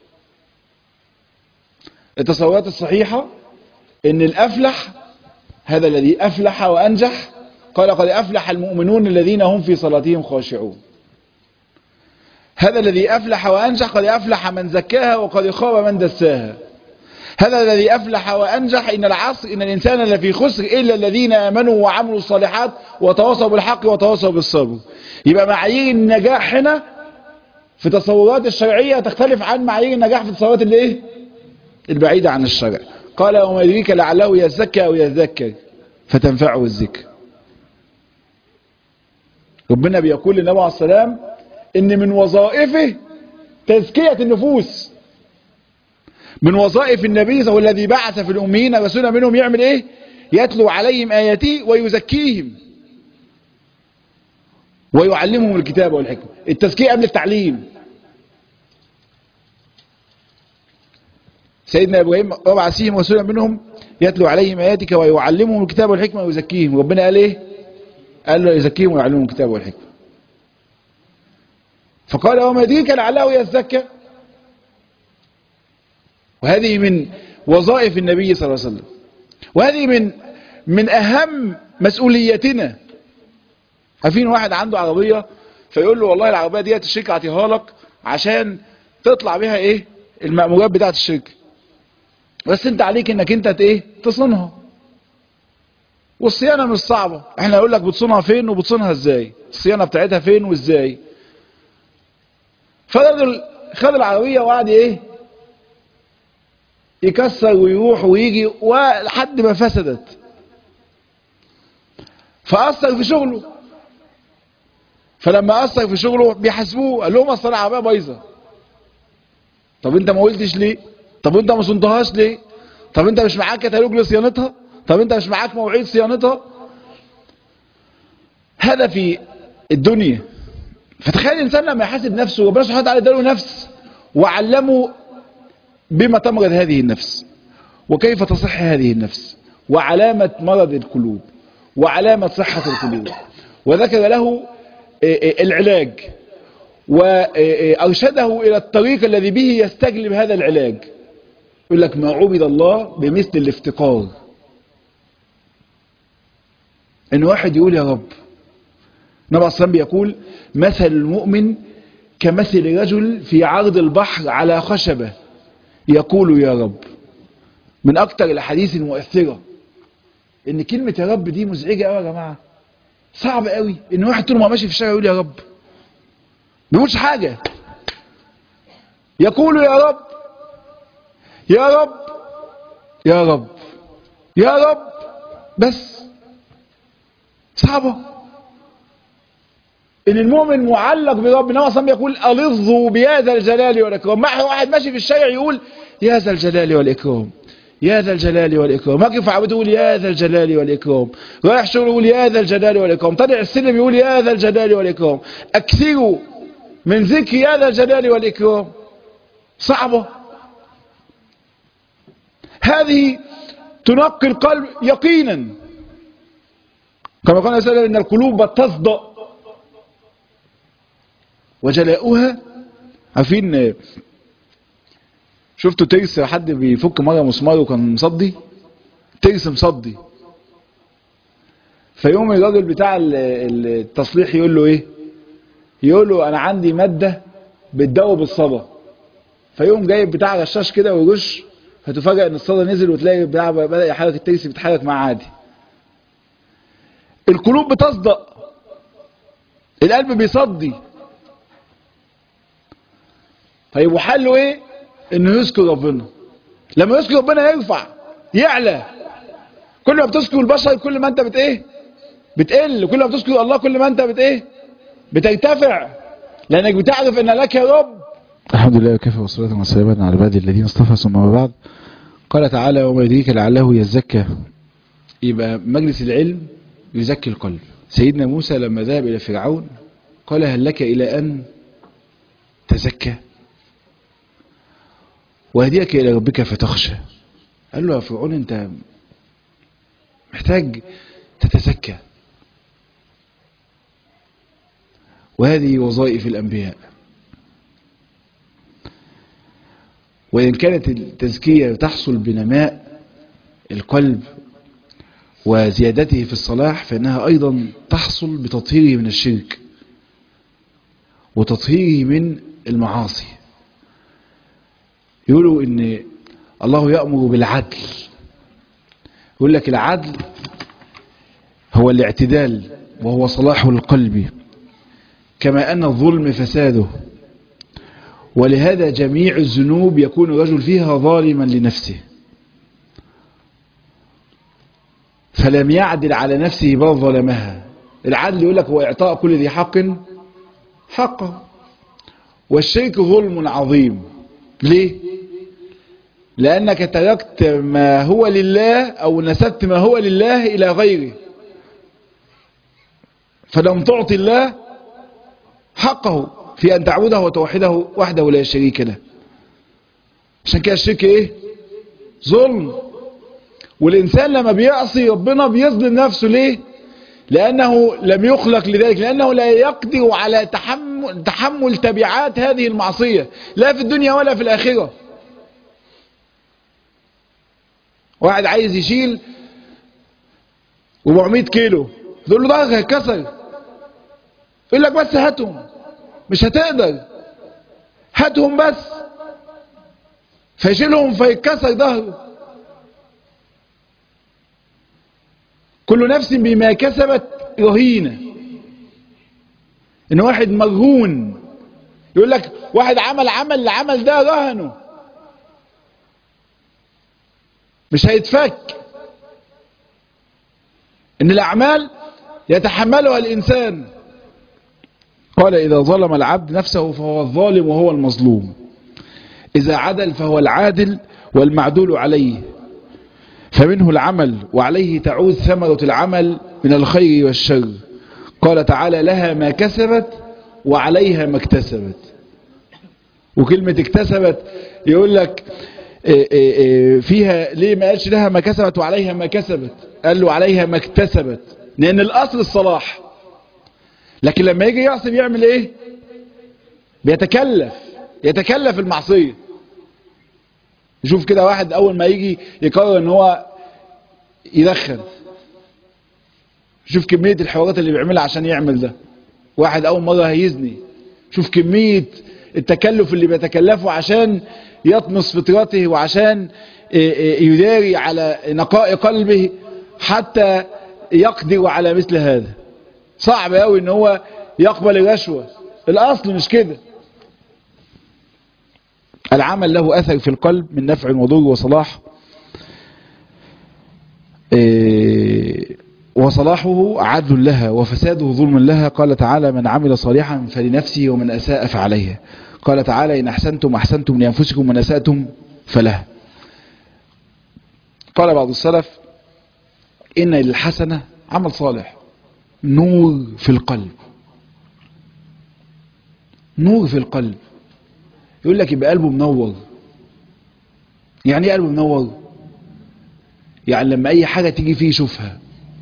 التصورات الصحيحة ان الافلح هذا الذي افلح وانجح قال قد افلح المؤمنون الذين هم في صلاتهم خاشعون هذا الذي افلح وانجح قد افلح من زكاها وقد خاب من دساها هذا الذي أفلح وأنجح إن العصر إن الإنسان لفي خسر إلا الذين آمنوا وعملوا الصالحات وتواصوا بالحق وتواصوا بالصبر يبقى معايير النجاح هنا في تصورات الشرعية تختلف عن معايير النجاح في تصورات الايه البعيدة عن الشرع قال وما يدريك لعله يزكى أو يذكر فتنفعه الذكر ربنا بيقول للنبي عليه السلام إن من وظائفه تزكية النفوس من وظائف النبي هو الذي بعث في الأميين رسولا منهم يعمل ايه يتلو عليهم آياته ويزكيهم ويعلمهم الكتاب والحكمة التزكية قبل التعليم سيدنا إبراهيم وبعث فيهم رسولا منهم يتلو عليهم آياتك ويعلمهم الكتاب والحكمة ويزكيهم ربنا قال ايه قال له يزكيهم ويعلمهم الكتاب والحكمة فقال وما يدريك لعله يزكى وهذه من وظائف النبي صلى الله عليه وسلم وهذه من من أهم مسؤوليتنا عارفين واحد عنده عربية فيقول له والله العربية ديت الشركة اعطيها لك عشان تطلع بيها ايه المأمورات بتاعة الشركة بس انت عليك انك انت ايه تصونها والصيانة مش صعبة احنا نقول لك بتصونها فين وبتصونها ازاي الصيانة بتاعتها فين وازاي فالراجل خد العربية وقعد ايه يكسر ويروح ويجي ولحد ما فسدت فأثر في شغله فلما أثر في شغله بيحاسبوه قال لهم أصل العربية بايظة طب انت ما قلتش ليه طب انت ما صنتهاش ليه طب انت مش معاك كتالوج لصيانتها طب انت مش معاك مواعيد صيانتها هذا في الدنيا فتخيل الانسان لما يحاسب نفسه ربنا سبحانه وتعالى اداله نفس وعلمه بما تمرض هذه النفس وكيف تصح هذه النفس وعلامة مرض القلوب وعلامة صحة القلوب وذكر له العلاج وأرشده إلى الطريق الذي به يستجلب هذا العلاج يقول لك ما عبد الله بمثل الافتقار ان واحد يقول يا رب النبي عليه الصلاة بيقول مثل المؤمن كمثل رجل في عرض البحر على خشبة يقول يا رب من أكتر الأحاديث المؤثرة إن كلمة يا رب دي مزعجة أوي يا جماعة صعب قوي إن واحد طول ما ماشي في الشارع يقول يا رب ما بيقولش حاجة يقول يا رب يا رب يا رب يا رب بس صعبة ان المؤمن معلق برب انما اصلا يقول الظوا بهذا الجلال والاكرام ما واحد ماشي في الشارع يقول يا ذا الجلال والاكرام يا ذا الجلال والاكرام ما كيف عبده يقول يا ذا الجلال والاكرام رايح شغل يقول يا ذا الجلال والاكرام طلع السلم يقول يا ذا الجلال والاكرام اكثروا من ذكر يا ذا الجلال والاكرام صعبة هذه تنقي القلب يقينا كما قال وسلم ان القلوب تصدأ وجلاؤها عارفين شفتوا ترس حد بيفك مرة مسمار وكان مصدي ترس مصدي فيوم الراجل بتاع التصليح يقول له ايه يقول له انا عندي مادة بتدوب الصدى فيقوم جايب بتاع غشاش كده ويرش هتفاجئ ان الصدى نزل وتلاقي بتاع بدأ يحرك الترس بيتحرك معاه عادي القلوب بتصدق القلب بيصدي طيب وحله ايه انه يذكر ربنا لما يذكر ربنا يرفع يعلى كل ما بتذكر البشر كل ما انت بت ايه بتقل كل ما بتذكر الله كل ما انت بت ايه بترتفع لانك بتعرف ان لك يا رب الحمد لله وكفى والصلاة والسلام على عباد الذين اصطفى ثم بعد قال تعالى وما يدريك لعله يزكى يبقى مجلس العلم يزكي القلب سيدنا موسى لما ذهب إلى فرعون قال هل لك إلى أن تزكى وهديك إلى ربك فتخشى قال له يا فرعون أنت محتاج تتزكى وهذه وظائف الأنبياء وإن كانت التزكية تحصل بنماء القلب وزيادته في الصلاح فإنها أيضا تحصل بتطهيره من الشرك وتطهيره من المعاصي يقولوا ان الله يأمر بالعدل يقول لك العدل هو الاعتدال وهو صلاح القلب كما أن الظلم فساده ولهذا جميع الذنوب يكون الرجل فيها ظالما لنفسه فلم يعدل على نفسه بل ظلمها العدل يقول لك هو إعطاء كل ذي حق حقه والشرك ظلم عظيم ليه لأنك تركت ما هو لله أو نسبت ما هو لله إلى غيره فلم تعطي الله حقه في أن تعبده وتوحده وحده لا شريك له عشان كده الشرك إيه ظلم والإنسان لما بيعصي ربنا بيظلم نفسه ليه لأنه لم يخلق لذلك لأنه لا يقدر على تحمل, تحمل تبعات هذه المعصية لا في الدنيا ولا في الآخرة واحد عايز يشيل 400 كيلو تقول له ضهرك هيتكسر يقول لك بس هاتهم مش هتقدر هاتهم بس فيشيلهم فيتكسر ظهره كل نفس بما كسبت رهينة ان واحد مرهون يقول لك واحد عمل عمل العمل ده رهنه مش هيتفك ان الاعمال يتحملها الانسان قال اذا ظلم العبد نفسه فهو الظالم وهو المظلوم اذا عدل فهو العادل والمعدول عليه فمنه العمل وعليه تعود ثمرة العمل من الخير والشر قال تعالى لها ما كسبت وعليها ما اكتسبت وكلمة اكتسبت يقول لك فيها ليه ما قالش لها ما كسبت وعليها ما كسبت قال له عليها ما اكتسبت لان الاصل الصلاح لكن لما يجي يعصي بيعمل ايه بيتكلف يتكلف المعصية شوف كده واحد اول ما يجي يقرر ان هو يدخن شوف كمية الحوارات اللي بيعملها عشان يعمل ده واحد اول مرة هيزني شوف كمية التكلف اللي بيتكلفه عشان يطمس فطرته وعشان يداري على نقاء قلبه حتى يقدر على مثل هذا صعب قوي ان هو يقبل الرشوة الاصل مش كده العمل له اثر في القلب من نفع وضر وصلاح وصلاحه عدل لها وفساده ظلم لها قال تعالى من عمل صالحا فلنفسه ومن أساء فعليها قال تعالى إن أحسنتم أحسنتم لأنفسكم ومن أسأتم فلها قال بعض السلف إن للحسنة عمل صالح نور في القلب نور في القلب يقول لك يبقى قلبه منور يعني ايه قلبه منور يعني لما اي حاجة تيجي فيه يشوفها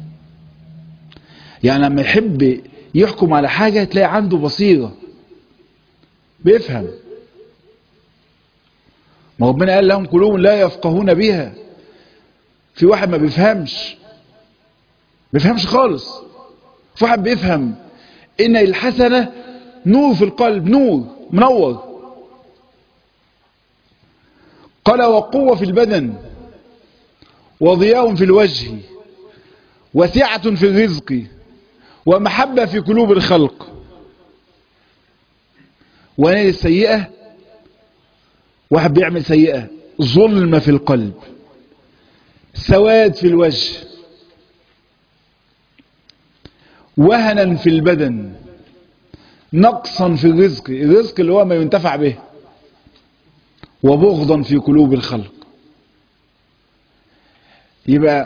يعني لما يحب يحكم على حاجة تلاقي عنده بصيرة بيفهم ما ربنا قال لهم قلوب لا يفقهون بها في واحد ما بيفهمش بيفهمش خالص في واحد بيفهم ان الحسنة نور في القلب نور منور قال وقوة في البدن وضياء في الوجه وسعة في الرزق ومحبة في قلوب الخلق ونال السيئة واحد بيعمل سيئة ظلم في القلب سواد في الوجه وهنا في البدن نقصا في الرزق الرزق اللي هو ما ينتفع به وبغضا في قلوب الخلق يبقى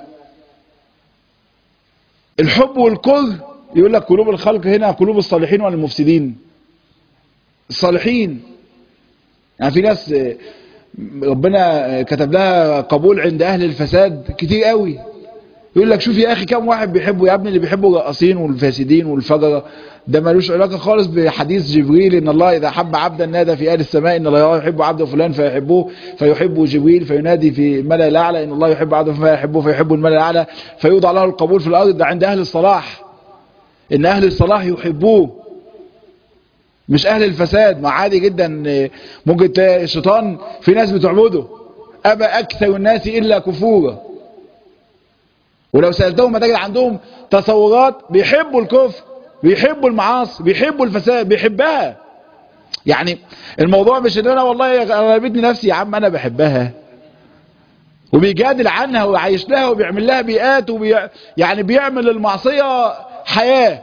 الحب والكره يقول لك قلوب الخلق هنا قلوب الصالحين ولا المفسدين الصالحين يعني في ناس ربنا كتب لها قبول عند اهل الفساد كتير قوي يقول لك شوف يا اخي كم واحد بيحبه يا ابني اللي بيحبوا الرقاصين والفاسدين والفجرة ده ملوش علاقة خالص بحديث جبريل ان الله اذا حب عبدا نادى في اهل السماء ان الله يحب عبد فلان فيحبوه فيحبه جبريل فينادي في الملأ الاعلى ان الله يحب عبدا فيحبوه فيحب الملأ الاعلى فيوضع له القبول في الارض ده عند اهل الصلاح ان اهل الصلاح يحبوه مش اهل الفساد ما عادي جدا ممكن تلاقي الشيطان في ناس بتعبده ابى اكثر الناس الا كفورا ولو سألتهم ما تجد عندهم تصورات بيحبوا الكفر بيحبوا المعاصي بيحبوا الفساد بيحبها يعني الموضوع مش ان انا والله غلبتني نفسي يا عم انا بحبها وبيجادل عنها وعايش لها وبيعمل لها بيئات وبي... يعني بيعمل المعصية حياة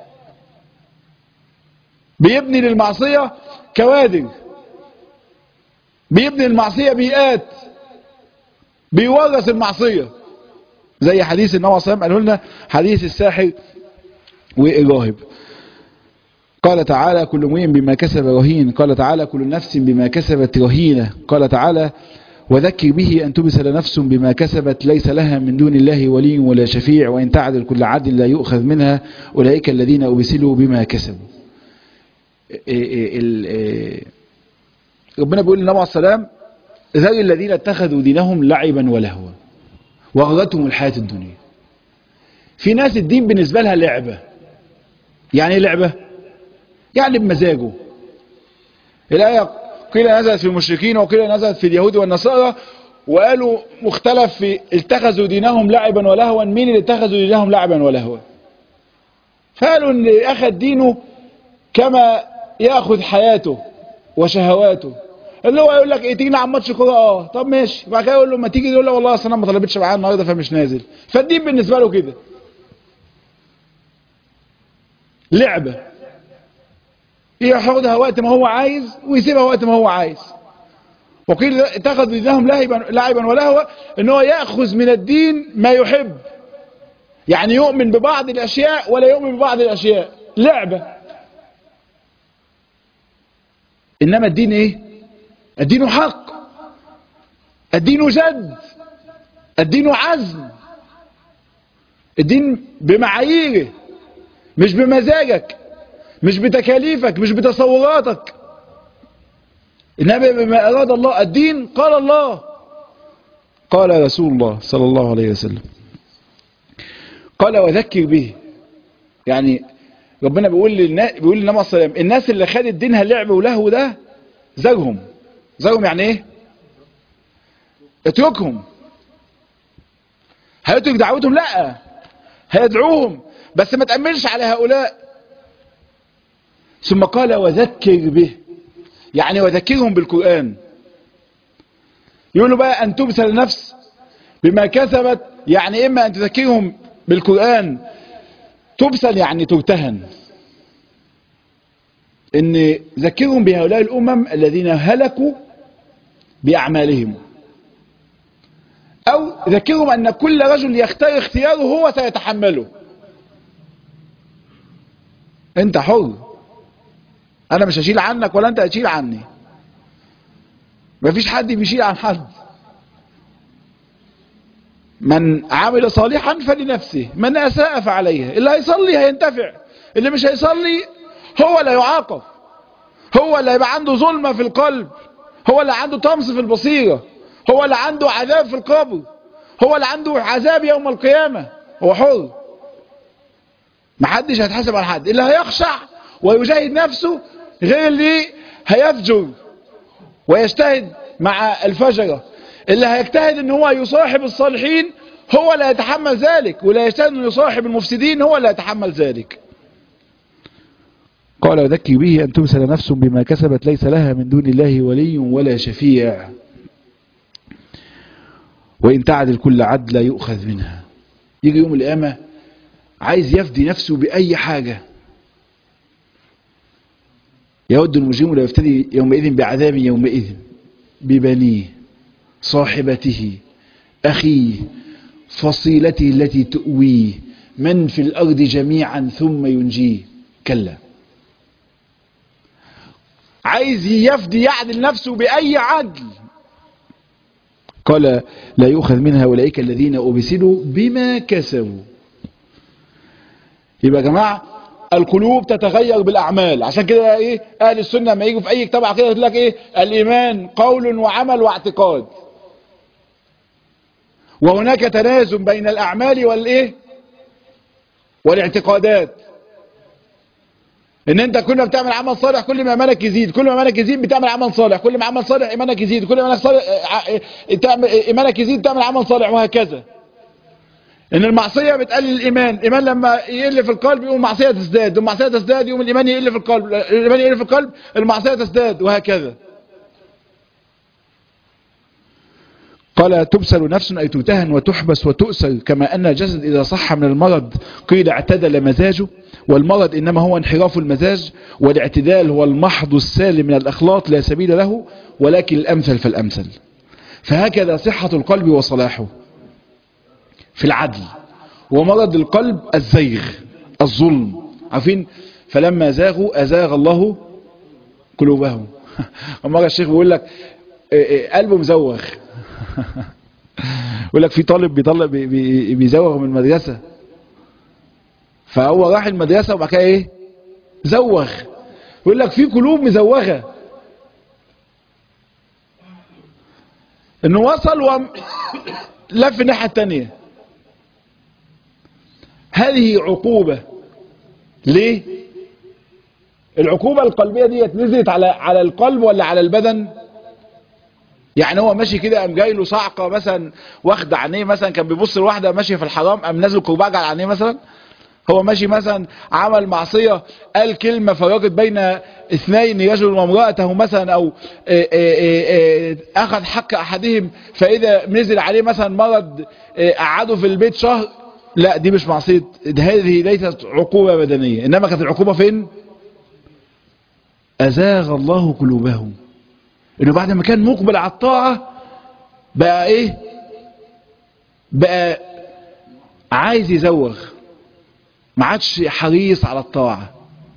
بيبني للمعصية كوادر بيبني المعصية بيئات بيورث المعصية زي حديث النبي صلى الله عليه وسلم قالوا لنا حديث الساحر والراهب قال تعالى كل امرئ بما كسب رهين قال تعالى كل نفس بما كسبت رهينة قال تعالى وذكر به أن تبسل نفس بما كسبت ليس لها من دون الله ولي ولا شفيع وإن تعدل كل عدل لا يؤخذ منها أولئك الذين أبسلوا بما كسبوا ربنا بيقول للنبي عليه السلام ذل الذين اتخذوا دينهم لعبا ولهوا وغلتهم الحياة الدنيا في ناس الدين بالنسبة لها لعبة يعني ايه لعبة يعني بمزاجه الآية قيل نزلت في المشركين وقيل نزلت في اليهود والنصارى وقالوا مختلف في اتخذوا دينهم لعبا ولهوا مين اللي اتخذوا دينهم لعبا ولهوا فقالوا ان اخذ دينه كما ياخذ حياته وشهواته اللي هو يقول لك ايه تيجي نلعب ماتش كوره اه طب ماشي بعد كده يقول له ما تيجي يقول له والله اصل انا ما طلبتش معايا النهارده فمش نازل فالدين بالنسبه له كده لعبه ياخدها وقت ما هو عايز ويسيبها وقت ما هو عايز وقيل اتخذ دينهم لعبا لعبا ولهوا ان هو ياخذ من الدين ما يحب يعني يؤمن ببعض الاشياء ولا يؤمن ببعض الاشياء لعبه انما الدين ايه الدين حق الدين جد الدين عزم الدين بمعاييره مش بمزاجك مش بتكاليفك مش بتصوراتك إنما بما أراد الله الدين قال الله قال رسول الله صلى الله عليه وسلم قال وذكر به يعني ربنا بيقول للناس بيقول للنبي صلى الله عليه وسلم الناس اللي خدت دينها لعب ولهو ده زرهم زرهم يعني ايه اتركهم هيترك دعوتهم لا هيدعوهم بس ما تأمنش على هؤلاء ثم قال وذكر به يعني وذكرهم بالقرآن يقولوا بقى أن تبسل نفس بما كسبت يعني إما أن تذكرهم بالقرآن تبسل يعني ترتهن ان ذكرهم بهؤلاء الامم الذين هلكوا باعمالهم او ذكرهم ان كل رجل يختار اختياره هو سيتحمله انت حر انا مش هشيل عنك ولا انت هتشيل عني مفيش حد بيشيل عن حد من عمل صالحا فلنفسه من اساء فعليها اللي هيصلي هينتفع اللي مش هيصلي هو اللي يعاقب هو اللي يبقى عنده ظلمة في القلب هو اللي عنده طمس في البصيرة هو اللي عنده عذاب في القبر هو اللي عنده عذاب يوم القيامة هو حر محدش هيتحاسب على حد اللي هيخشع ويجاهد نفسه غير اللي هيفجر ويجتهد مع الفجرة اللي هيجتهد ان هو يصاحب الصالحين هو اللي يتحمل ذلك واللي يجتهد انه يصاحب المفسدين هو اللي يتحمل ذلك قال وذكي به أن تبسل نفس بما كسبت ليس لها من دون الله ولي ولا شفيع وإن تعدل كل عدل يؤخذ منها يجي يوم القيامة عايز يفدي نفسه بأي حاجة يود المجرم لا يفتدي يومئذ بعذاب يومئذ ببنيه صاحبته أخيه فصيلته التي تؤويه من في الأرض جميعا ثم ينجيه كلا عايز يفدي يعدل نفسه بأي عدل قال لا يؤخذ منها أولئك الذين أبسلوا بما كسبوا يبقى يا جماعة القلوب تتغير بالأعمال عشان كده ايه أهل السنة لما يجوا في أي كتاب عقيدة يقول لك ايه الإيمان قول وعمل واعتقاد وهناك تنازل بين الأعمال والإيه والاعتقادات ان انت كل ما بتعمل عمل صالح كل ما ايمانك يزيد كل ما ايمانك يزيد بتعمل عمل صالح كل ما عمل صالح ايمانك يزيد كل ما ايمانك صالح تعمل ايمانك يزيد تعمل عمل صالح وهكذا ان المعصيه بتقلل الايمان الايمان لما يقل في القلب يقوم المعصيه تزداد المعصيه تزداد يقوم الايمان يقل في القلب الايمان يقل في القلب المعصيه تزداد وهكذا قال تبسل نفس أي تتهن وتحبس وتؤسل كما أن الجسد إذا صح من المرض قيل اعتدل مزاجه والمرض إنما هو انحراف المزاج والاعتدال هو المحض السالم من الأخلاط لا سبيل له ولكن الأمثل فالأمثل فهكذا صحة القلب وصلاحه في العدل ومرض القلب الزيغ الظلم عارفين فلما زاغوا أزاغ الله قلوبهم ومرة الشيخ بيقول لك قلبه مزوغ يقول لك في طالب بيطلب بي بيزوغ من المدرسة فهو راح المدرسة وبعد كده ايه زوغ يقول لك في قلوب مزوغة انه وصل ولف الناحية التانية هذه عقوبة ليه العقوبة القلبية دي نزلت على على القلب ولا على البدن يعني هو ماشي كده قام جاي له صعقه مثلا واخد عينيه مثلا كان بيبص لواحده ماشيه في الحرام قام نازل كرباج على عينيه مثلا هو ماشي مثلا عمل معصيه قال كلمه فرقت بين اثنين رجل وامراته مثلا او آآ آآ اخذ حق احدهم فاذا نزل عليه مثلا مرض قعده في البيت شهر لا دي مش معصيه هذه ليست عقوبه بدنيه انما كانت العقوبه فين ازاغ الله قلوبهم انه بعد ما كان مقبل على الطاعة بقى ايه بقى عايز يزوغ ما عادش حريص على الطاعة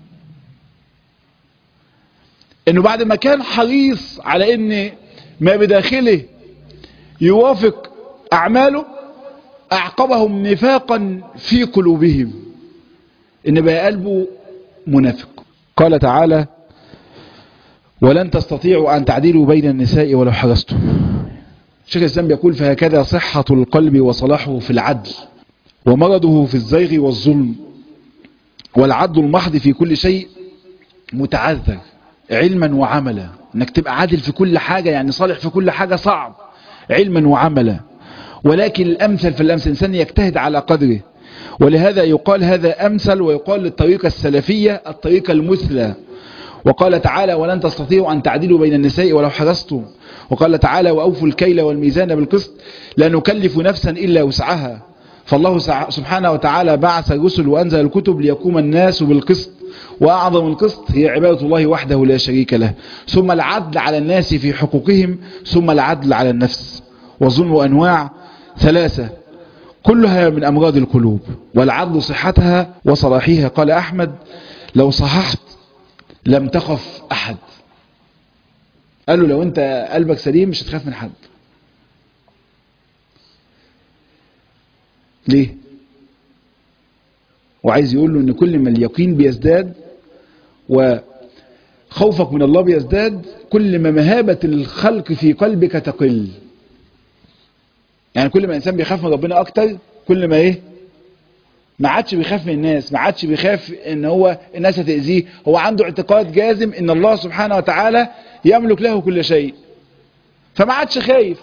انه بعد ما كان حريص على ان ما بداخله يوافق اعماله اعقبهم نفاقا في قلوبهم ان بقى قلبه منافق قال تعالى ولن تستطيعوا أن تعدلوا بين النساء ولو حرصتم شيخ الإسلام يقول فهكذا صحة القلب وصلاحه في العدل ومرضه في الزيغ والظلم والعدل المحض في كل شيء متعذر علما وعملا انك تبقى عادل في كل حاجة يعني صالح في كل حاجة صعب علما وعملا ولكن الامثل فالامثل الانسان يجتهد على قدره ولهذا يقال هذا امثل ويقال للطريقة السلفية الطريقة المثلى وقال تعالى ولن تستطيعوا أن تعدلوا بين النساء ولو حرصتم وقال تعالى وأوفوا الكيل والميزان بالقسط لا نكلف نفسا إلا وسعها فالله سبحانه وتعالى بعث الرسل وأنزل الكتب ليقوم الناس بالقسط وأعظم القسط هي عبادة الله وحده لا شريك له ثم العدل على الناس في حقوقهم ثم العدل على النفس والظلم أنواع ثلاثة كلها من أمراض القلوب والعدل صحتها وصلاحها قال أحمد لو صححت لم تخف أحد قال له لو أنت قلبك سليم مش هتخاف من حد ليه وعايز يقول له ان كل ما اليقين بيزداد وخوفك من الله بيزداد كل ما مهابة الخلق في قلبك تقل يعني كل ما الانسان بيخاف من ربنا اكتر كل ما ايه ما عادش بيخاف من الناس ما عادش بيخاف ان هو الناس هتأذيه هو عنده اعتقاد جازم ان الله سبحانه وتعالى يملك له كل شيء فما عادش خايف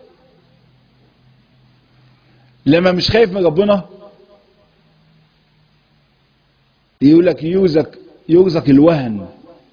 لما مش خايف من ربنا يقول لك يوزك يوزك الوهن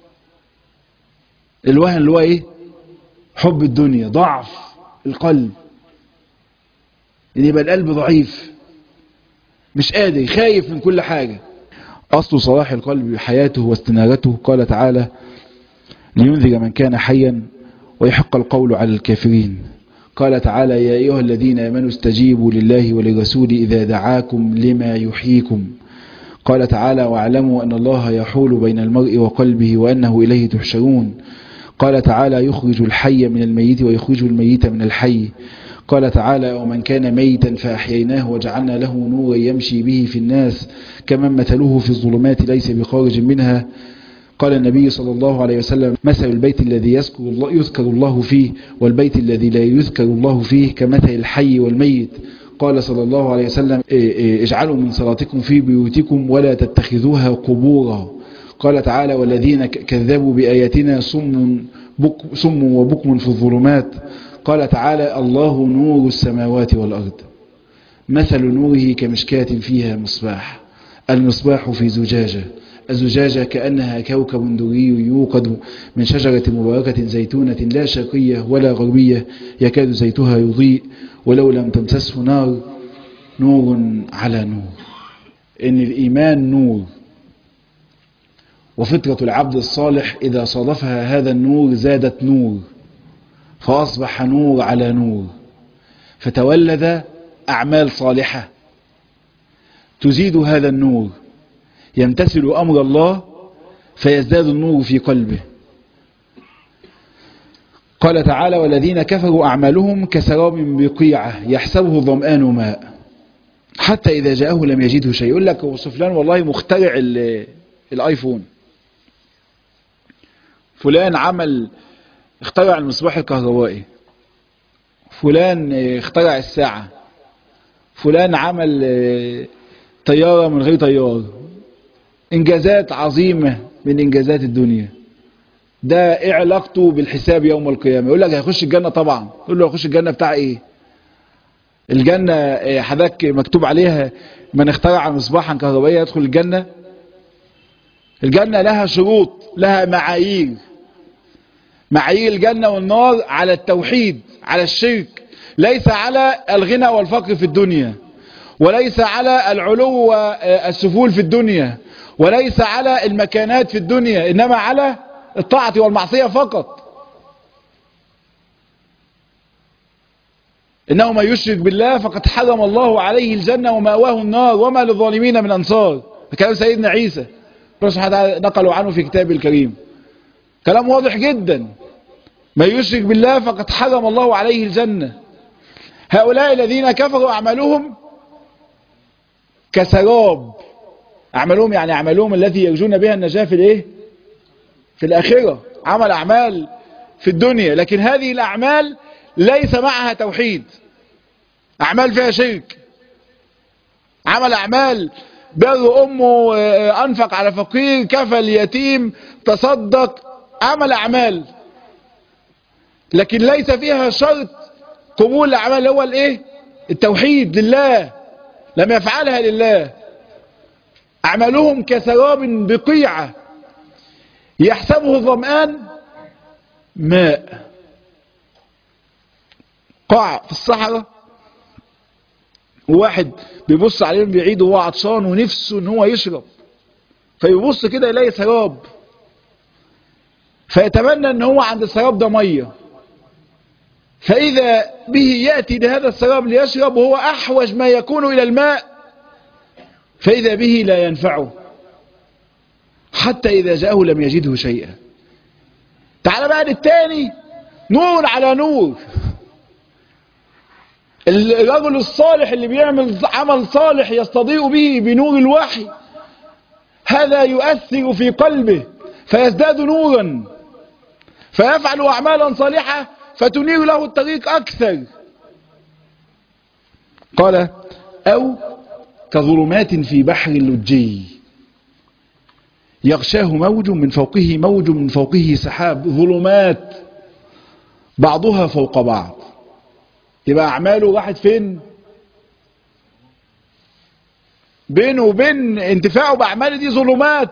الوهن اللي هو ايه حب الدنيا ضعف القلب ان يبقى القلب ضعيف مش قادر خايف من كل حاجة أصل صلاح القلب حياته واستنارته قال تعالى لينذر من كان حيا ويحق القول على الكافرين قال تعالى يا أيها الذين آمنوا استجيبوا لله وللرسول إذا دعاكم لما يحييكم قال تعالى واعلموا أن الله يحول بين المرء وقلبه وأنه إليه تحشرون قال تعالى يخرج الحي من الميت ويخرج الميت من الحي قال تعالى ومن كان ميتا فأحييناه وجعلنا له نورا يمشي به في الناس كمن مثله في الظلمات ليس بخارج منها قال النبي صلى الله عليه وسلم مثل البيت الذي يذكر الله, يذكر الله فيه والبيت الذي لا يذكر الله فيه كمثل الحي والميت قال صلى الله عليه وسلم اجعلوا من صلاتكم في بيوتكم ولا تتخذوها قبورا قال تعالى والذين كذبوا بآياتنا صم, بك صم وبكم في الظلمات قال تعالى الله نور السماوات والأرض مثل نوره كمشكاة فيها مصباح المصباح في زجاجة الزجاجة كأنها كوكب دري يوقد من شجرة مباركة زيتونة لا شرقية ولا غربية يكاد زيتها يضيء ولو لم تمسسه نار نور على نور إن الإيمان نور وفطرة العبد الصالح إذا صادفها هذا النور زادت نور فأصبح نور على نور فتولد أعمال صالحة تزيد هذا النور يمتثل أمر الله فيزداد النور في قلبه قال تعالى والذين كفروا أعمالهم كسراب بقيعة يحسبه ظمآن ماء حتى إذا جاءه لم يجده شيء يقول لك فلان والله مخترع الآيفون فلان عمل اخترع المصباح الكهربائي فلان اخترع الساعة فلان عمل طيارة من غير طيار انجازات عظيمة من انجازات الدنيا ده ايه علاقته بالحساب يوم القيامة يقول لك هيخش الجنة طبعا يقول له هيخش الجنة بتاع ايه الجنة حضرتك مكتوب عليها من اخترع مصباحا كهربائيا يدخل الجنة الجنة لها شروط لها معايير معايير الجنة والنار على التوحيد على الشرك ليس على الغنى والفقر في الدنيا وليس على العلو والسفول في الدنيا وليس على المكانات في الدنيا إنما على الطاعة والمعصية فقط إنه من يشرك بالله فقد حرم الله عليه الجنة ومأواه النار وما للظالمين من أنصار كلام سيدنا عيسى نقلوا عنه في كتاب الكريم كلام واضح جدا من يشرك بالله فقد حرم الله عليه الجنة هؤلاء الذين كفروا أعمالهم كسراب أعمالهم يعني أعمالهم التي يرجون بها النجاة في الإيه؟ في الآخرة عمل أعمال في الدنيا لكن هذه الأعمال ليس معها توحيد أعمال فيها شرك عمل أعمال بر أمه أنفق على فقير كفل يتيم تصدق عمل أعمال لكن ليس فيها شرط قبول الأعمال هو الإيه التوحيد لله لم يفعلها لله أعمالهم كسراب بقيعة يحسبه الظمآن ماء قاع في الصحراء وواحد بيبص عليه من بعيد وهو عطشان ونفسه ان هو يشرب فيبص كده يلاقي سراب فيتمنى ان هو عند السراب ده ميه فاذا به ياتي لهذا السراب ليشرب وهو احوج ما يكون الى الماء فاذا به لا ينفعه حتى اذا جاءه لم يجده شيئا تعال بقى للتاني نور على نور الرجل الصالح اللي بيعمل عمل صالح يستضيء به بنور الوحي هذا يؤثر في قلبه فيزداد نورا فيفعل أعمالا صالحة فتنير له الطريق أكثر قال أو كظلمات في بحر لجي يغشاه موج من فوقه موج من فوقه سحاب ظلمات بعضها فوق بعض يبقى أعماله راحت فين بينه وبين انتفاعه بأعماله دي ظلمات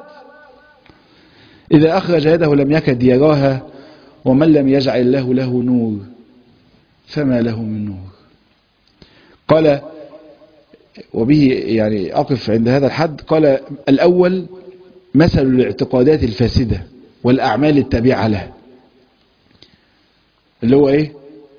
إذا أخرج يده لم يكد يراها ومن لم يجعل الله له نور فما له من نور قال وبه يعني أقف عند هذا الحد قال الأول مثل الاعتقادات الفاسدة والأعمال التابعة له اللي هو إيه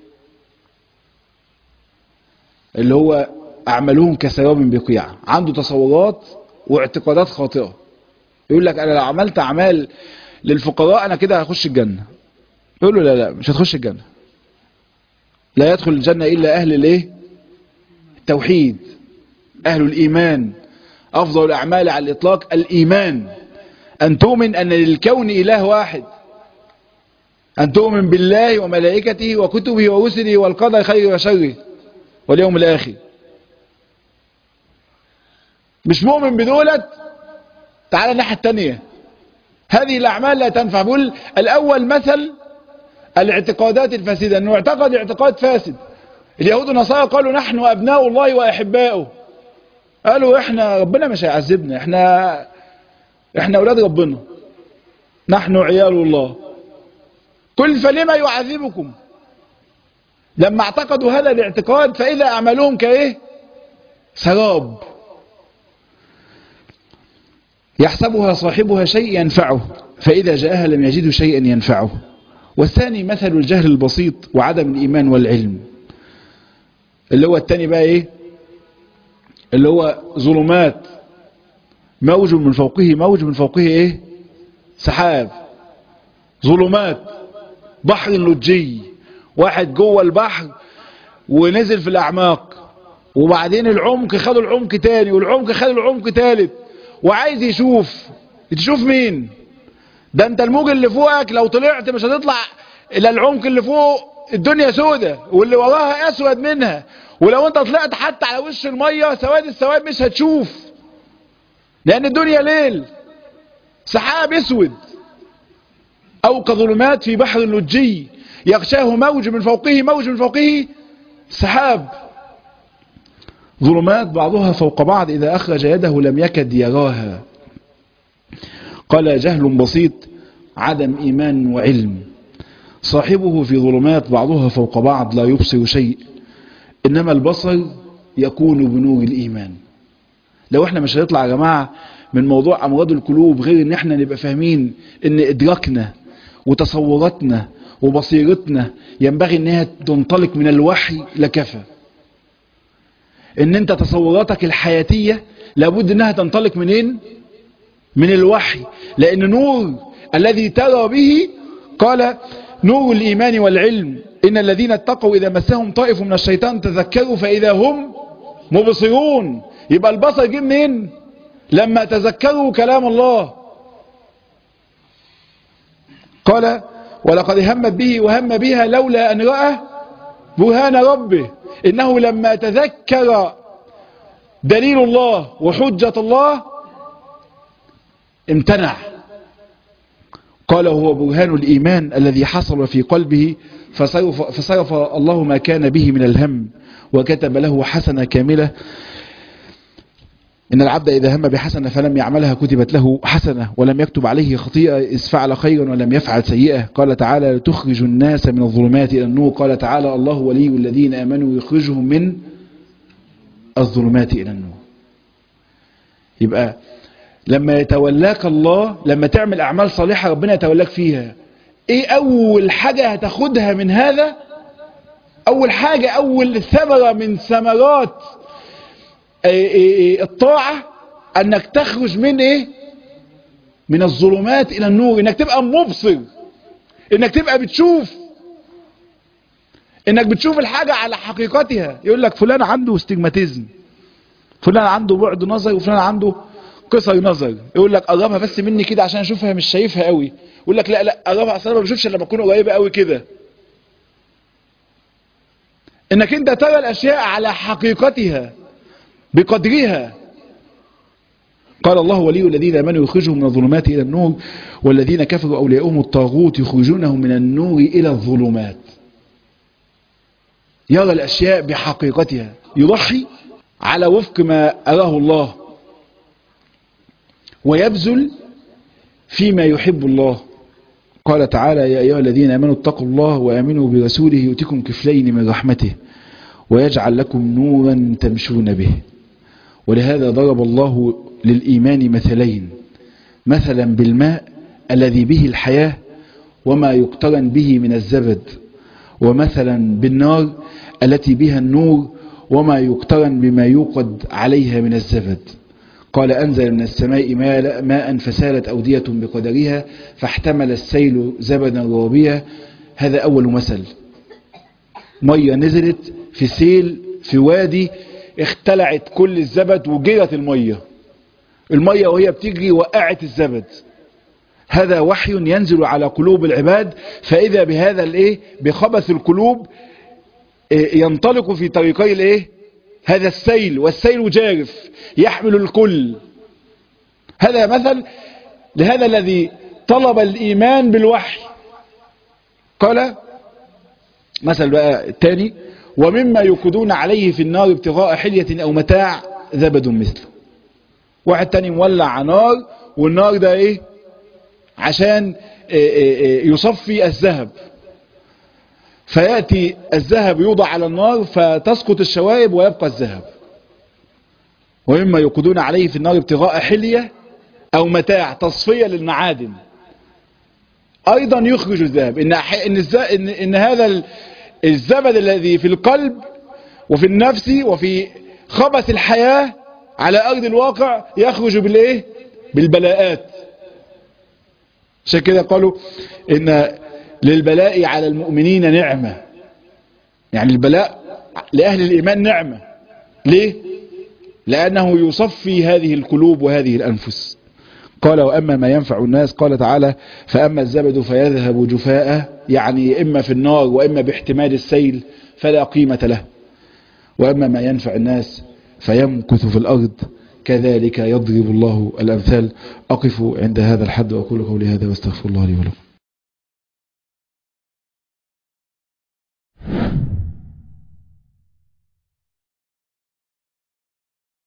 اللي هو أعمالهم كسراب بقيع عنده تصورات واعتقادات خاطئة يقول لك أنا لو عملت أعمال للفقراء أنا كده هخش الجنة يقول له لا لا مش هتخش الجنة لا يدخل الجنة إلا أهل الايه التوحيد أهل الإيمان أفضل الأعمال على الإطلاق الإيمان أن تؤمن أن للكون إله واحد أن تؤمن بالله وملائكته وكتبه ورسله والقدر خير وشره واليوم الآخر مش مؤمن بدولت تعال الناحية التانية هذه الأعمال لا تنفع بقول الأول مثل الاعتقادات الفاسدة أنه اعتقد اعتقاد فاسد اليهود والنصارى قالوا نحن أبناء الله وأحباؤه قالوا احنا ربنا مش هيعذبنا احنا احنا اولاد ربنا نحن عيال الله قل فلما يعذبكم لما اعتقدوا هذا الاعتقاد فإذا أعمالهم كإيه سراب يحسبها صاحبها شيء ينفعه فإذا جاءها لم يجد شيئا ينفعه والثاني مثل الجهل البسيط وعدم الإيمان والعلم اللي هو الثاني بقى إيه اللي هو ظلمات موج من فوقه موج من فوقه إيه سحاب ظلمات بحر لجي واحد جوه البحر ونزل في الأعماق وبعدين العمق خدوا العمق تاني والعمق خدوا العمق تالت وعايز يشوف تشوف مين ده انت الموج اللي فوقك لو طلعت مش هتطلع الى العمق اللي فوق الدنيا سودة واللي وراها اسود منها ولو انت طلعت حتى على وش المية سواد السواد مش هتشوف لان الدنيا ليل سحاب اسود او كظلمات في بحر لجي يغشاه موج من فوقه موج من فوقه سحاب ظلمات بعضها فوق بعض إذا أخرج يده لم يكد يراها قال جهل بسيط عدم إيمان وعلم صاحبه في ظلمات بعضها فوق بعض لا يبصر شيء إنما البصر يكون بنور الإيمان لو احنا مش هنطلع يا جماعة من موضوع أمراض القلوب غير ان احنا نبقى فاهمين ان إدراكنا وتصوراتنا وبصيرتنا ينبغي انها تنطلق من الوحي لكفى ان انت تصوراتك الحياتية لابد انها تنطلق منين من الوحي لان نور الذي ترى به قال نور الايمان والعلم ان الذين اتقوا اذا مسهم طائف من الشيطان تذكروا فاذا هم مبصرون يبقى البصر جه منين لما تذكروا كلام الله قال ولقد همت به وهم بها لولا ان رأى برهان ربه انه لما تذكر دليل الله وحجة الله امتنع قال هو برهان الإيمان الذي حصل في قلبه فصرف, فصرف الله ما كان به من الهم وكتب له حسنة كاملة إن العبد إذا هم بحسنة فلم يعملها كتبت له حسنة ولم يكتب عليه خطيئة إذ فعل خيرا ولم يفعل سيئة قال تعالى لتخرج الناس من الظلمات إلى النور قال تعالى الله ولي الذين آمنوا يخرجهم من الظلمات إلى النور يبقى لما يتولاك الله لما تعمل أعمال صالحة ربنا يتولاك فيها إيه أول حاجة هتاخدها من هذا أول حاجة أول ثمرة من ثمرات الطاعة أنك تخرج من إيه من الظلمات إلى النور إنك تبقى مبصر إنك تبقى بتشوف إنك بتشوف الحاجة على حقيقتها يقول لك فلان عنده استجماتيزم فلان عنده بعد نظر وفلان عنده قصر نظر يقول لك قربها بس مني كده عشان اشوفها مش شايفها قوي يقول لك لا لا قربها اصلا ما بشوفش لما اكون قريبه قوي كده انك انت ترى الاشياء على حقيقتها بقدرها قال الله ولي الذين امنوا يخرجهم من الظلمات الى النور والذين كفروا اولياؤهم الطاغوت يخرجونهم من النور الى الظلمات يرى الاشياء بحقيقتها يضحي على وفق ما اراه الله ويبذل فيما يحب الله قال تعالى يا أيها الذين أمنوا اتقوا الله وأمنوا برسوله يؤتكم كفلين من رحمته ويجعل لكم نورا تمشون به ولهذا ضرب الله للإيمان مثلين مثلا بالماء الذي به الحياة وما يقترن به من الزبد ومثلا بالنار التي بها النور وما يقترن بما يوقد عليها من الزبد قال أنزل من السماء ماء فسالت أودية بقدرها فاحتمل السيل زبدا رابيا هذا أول مثل مية نزلت في سيل في وادي اختلعت كل الزبد وجرت المية المية وهي بتجري وقعت الزبد هذا وحي ينزل على قلوب العباد فإذا بهذا الايه بخبث القلوب ينطلق في طريقي الايه هذا السيل والسيل جارف يحمل الكل هذا مثل لهذا الذي طلب الإيمان بالوحي قال مثل بقى الثاني ومما يوقدون عليه في النار ابتغاء حلية أو متاع زبد مثله واحد تاني مولع نار والنار ده ايه عشان يصفي الذهب فيأتي الذهب يوضع على النار فتسقط الشوائب ويبقى الذهب ومما يوقدون عليه في النار ابتغاء حلية أو متاع تصفية للمعادن أيضا يخرج الذهب إن, إن, إن, إن هذا الزبد الذي في القلب وفي النفس وفي خبث الحياة على أرض الواقع يخرج بالإيه بالبلاءات عشان كده قالوا إن للبلاء على المؤمنين نعمة يعني البلاء لأهل الإيمان نعمة ليه لأنه يصفي هذه القلوب وهذه الأنفس قال وأما ما ينفع الناس قال تعالى فأما الزبد فيذهب جفاء يعني إما في النار وإما باحتمال السيل فلا قيمة له وأما ما ينفع الناس فيمكث في الأرض كذلك يضرب الله الأمثال أقف عند هذا الحد وأقول قولي هذا واستغفر الله لي ولكم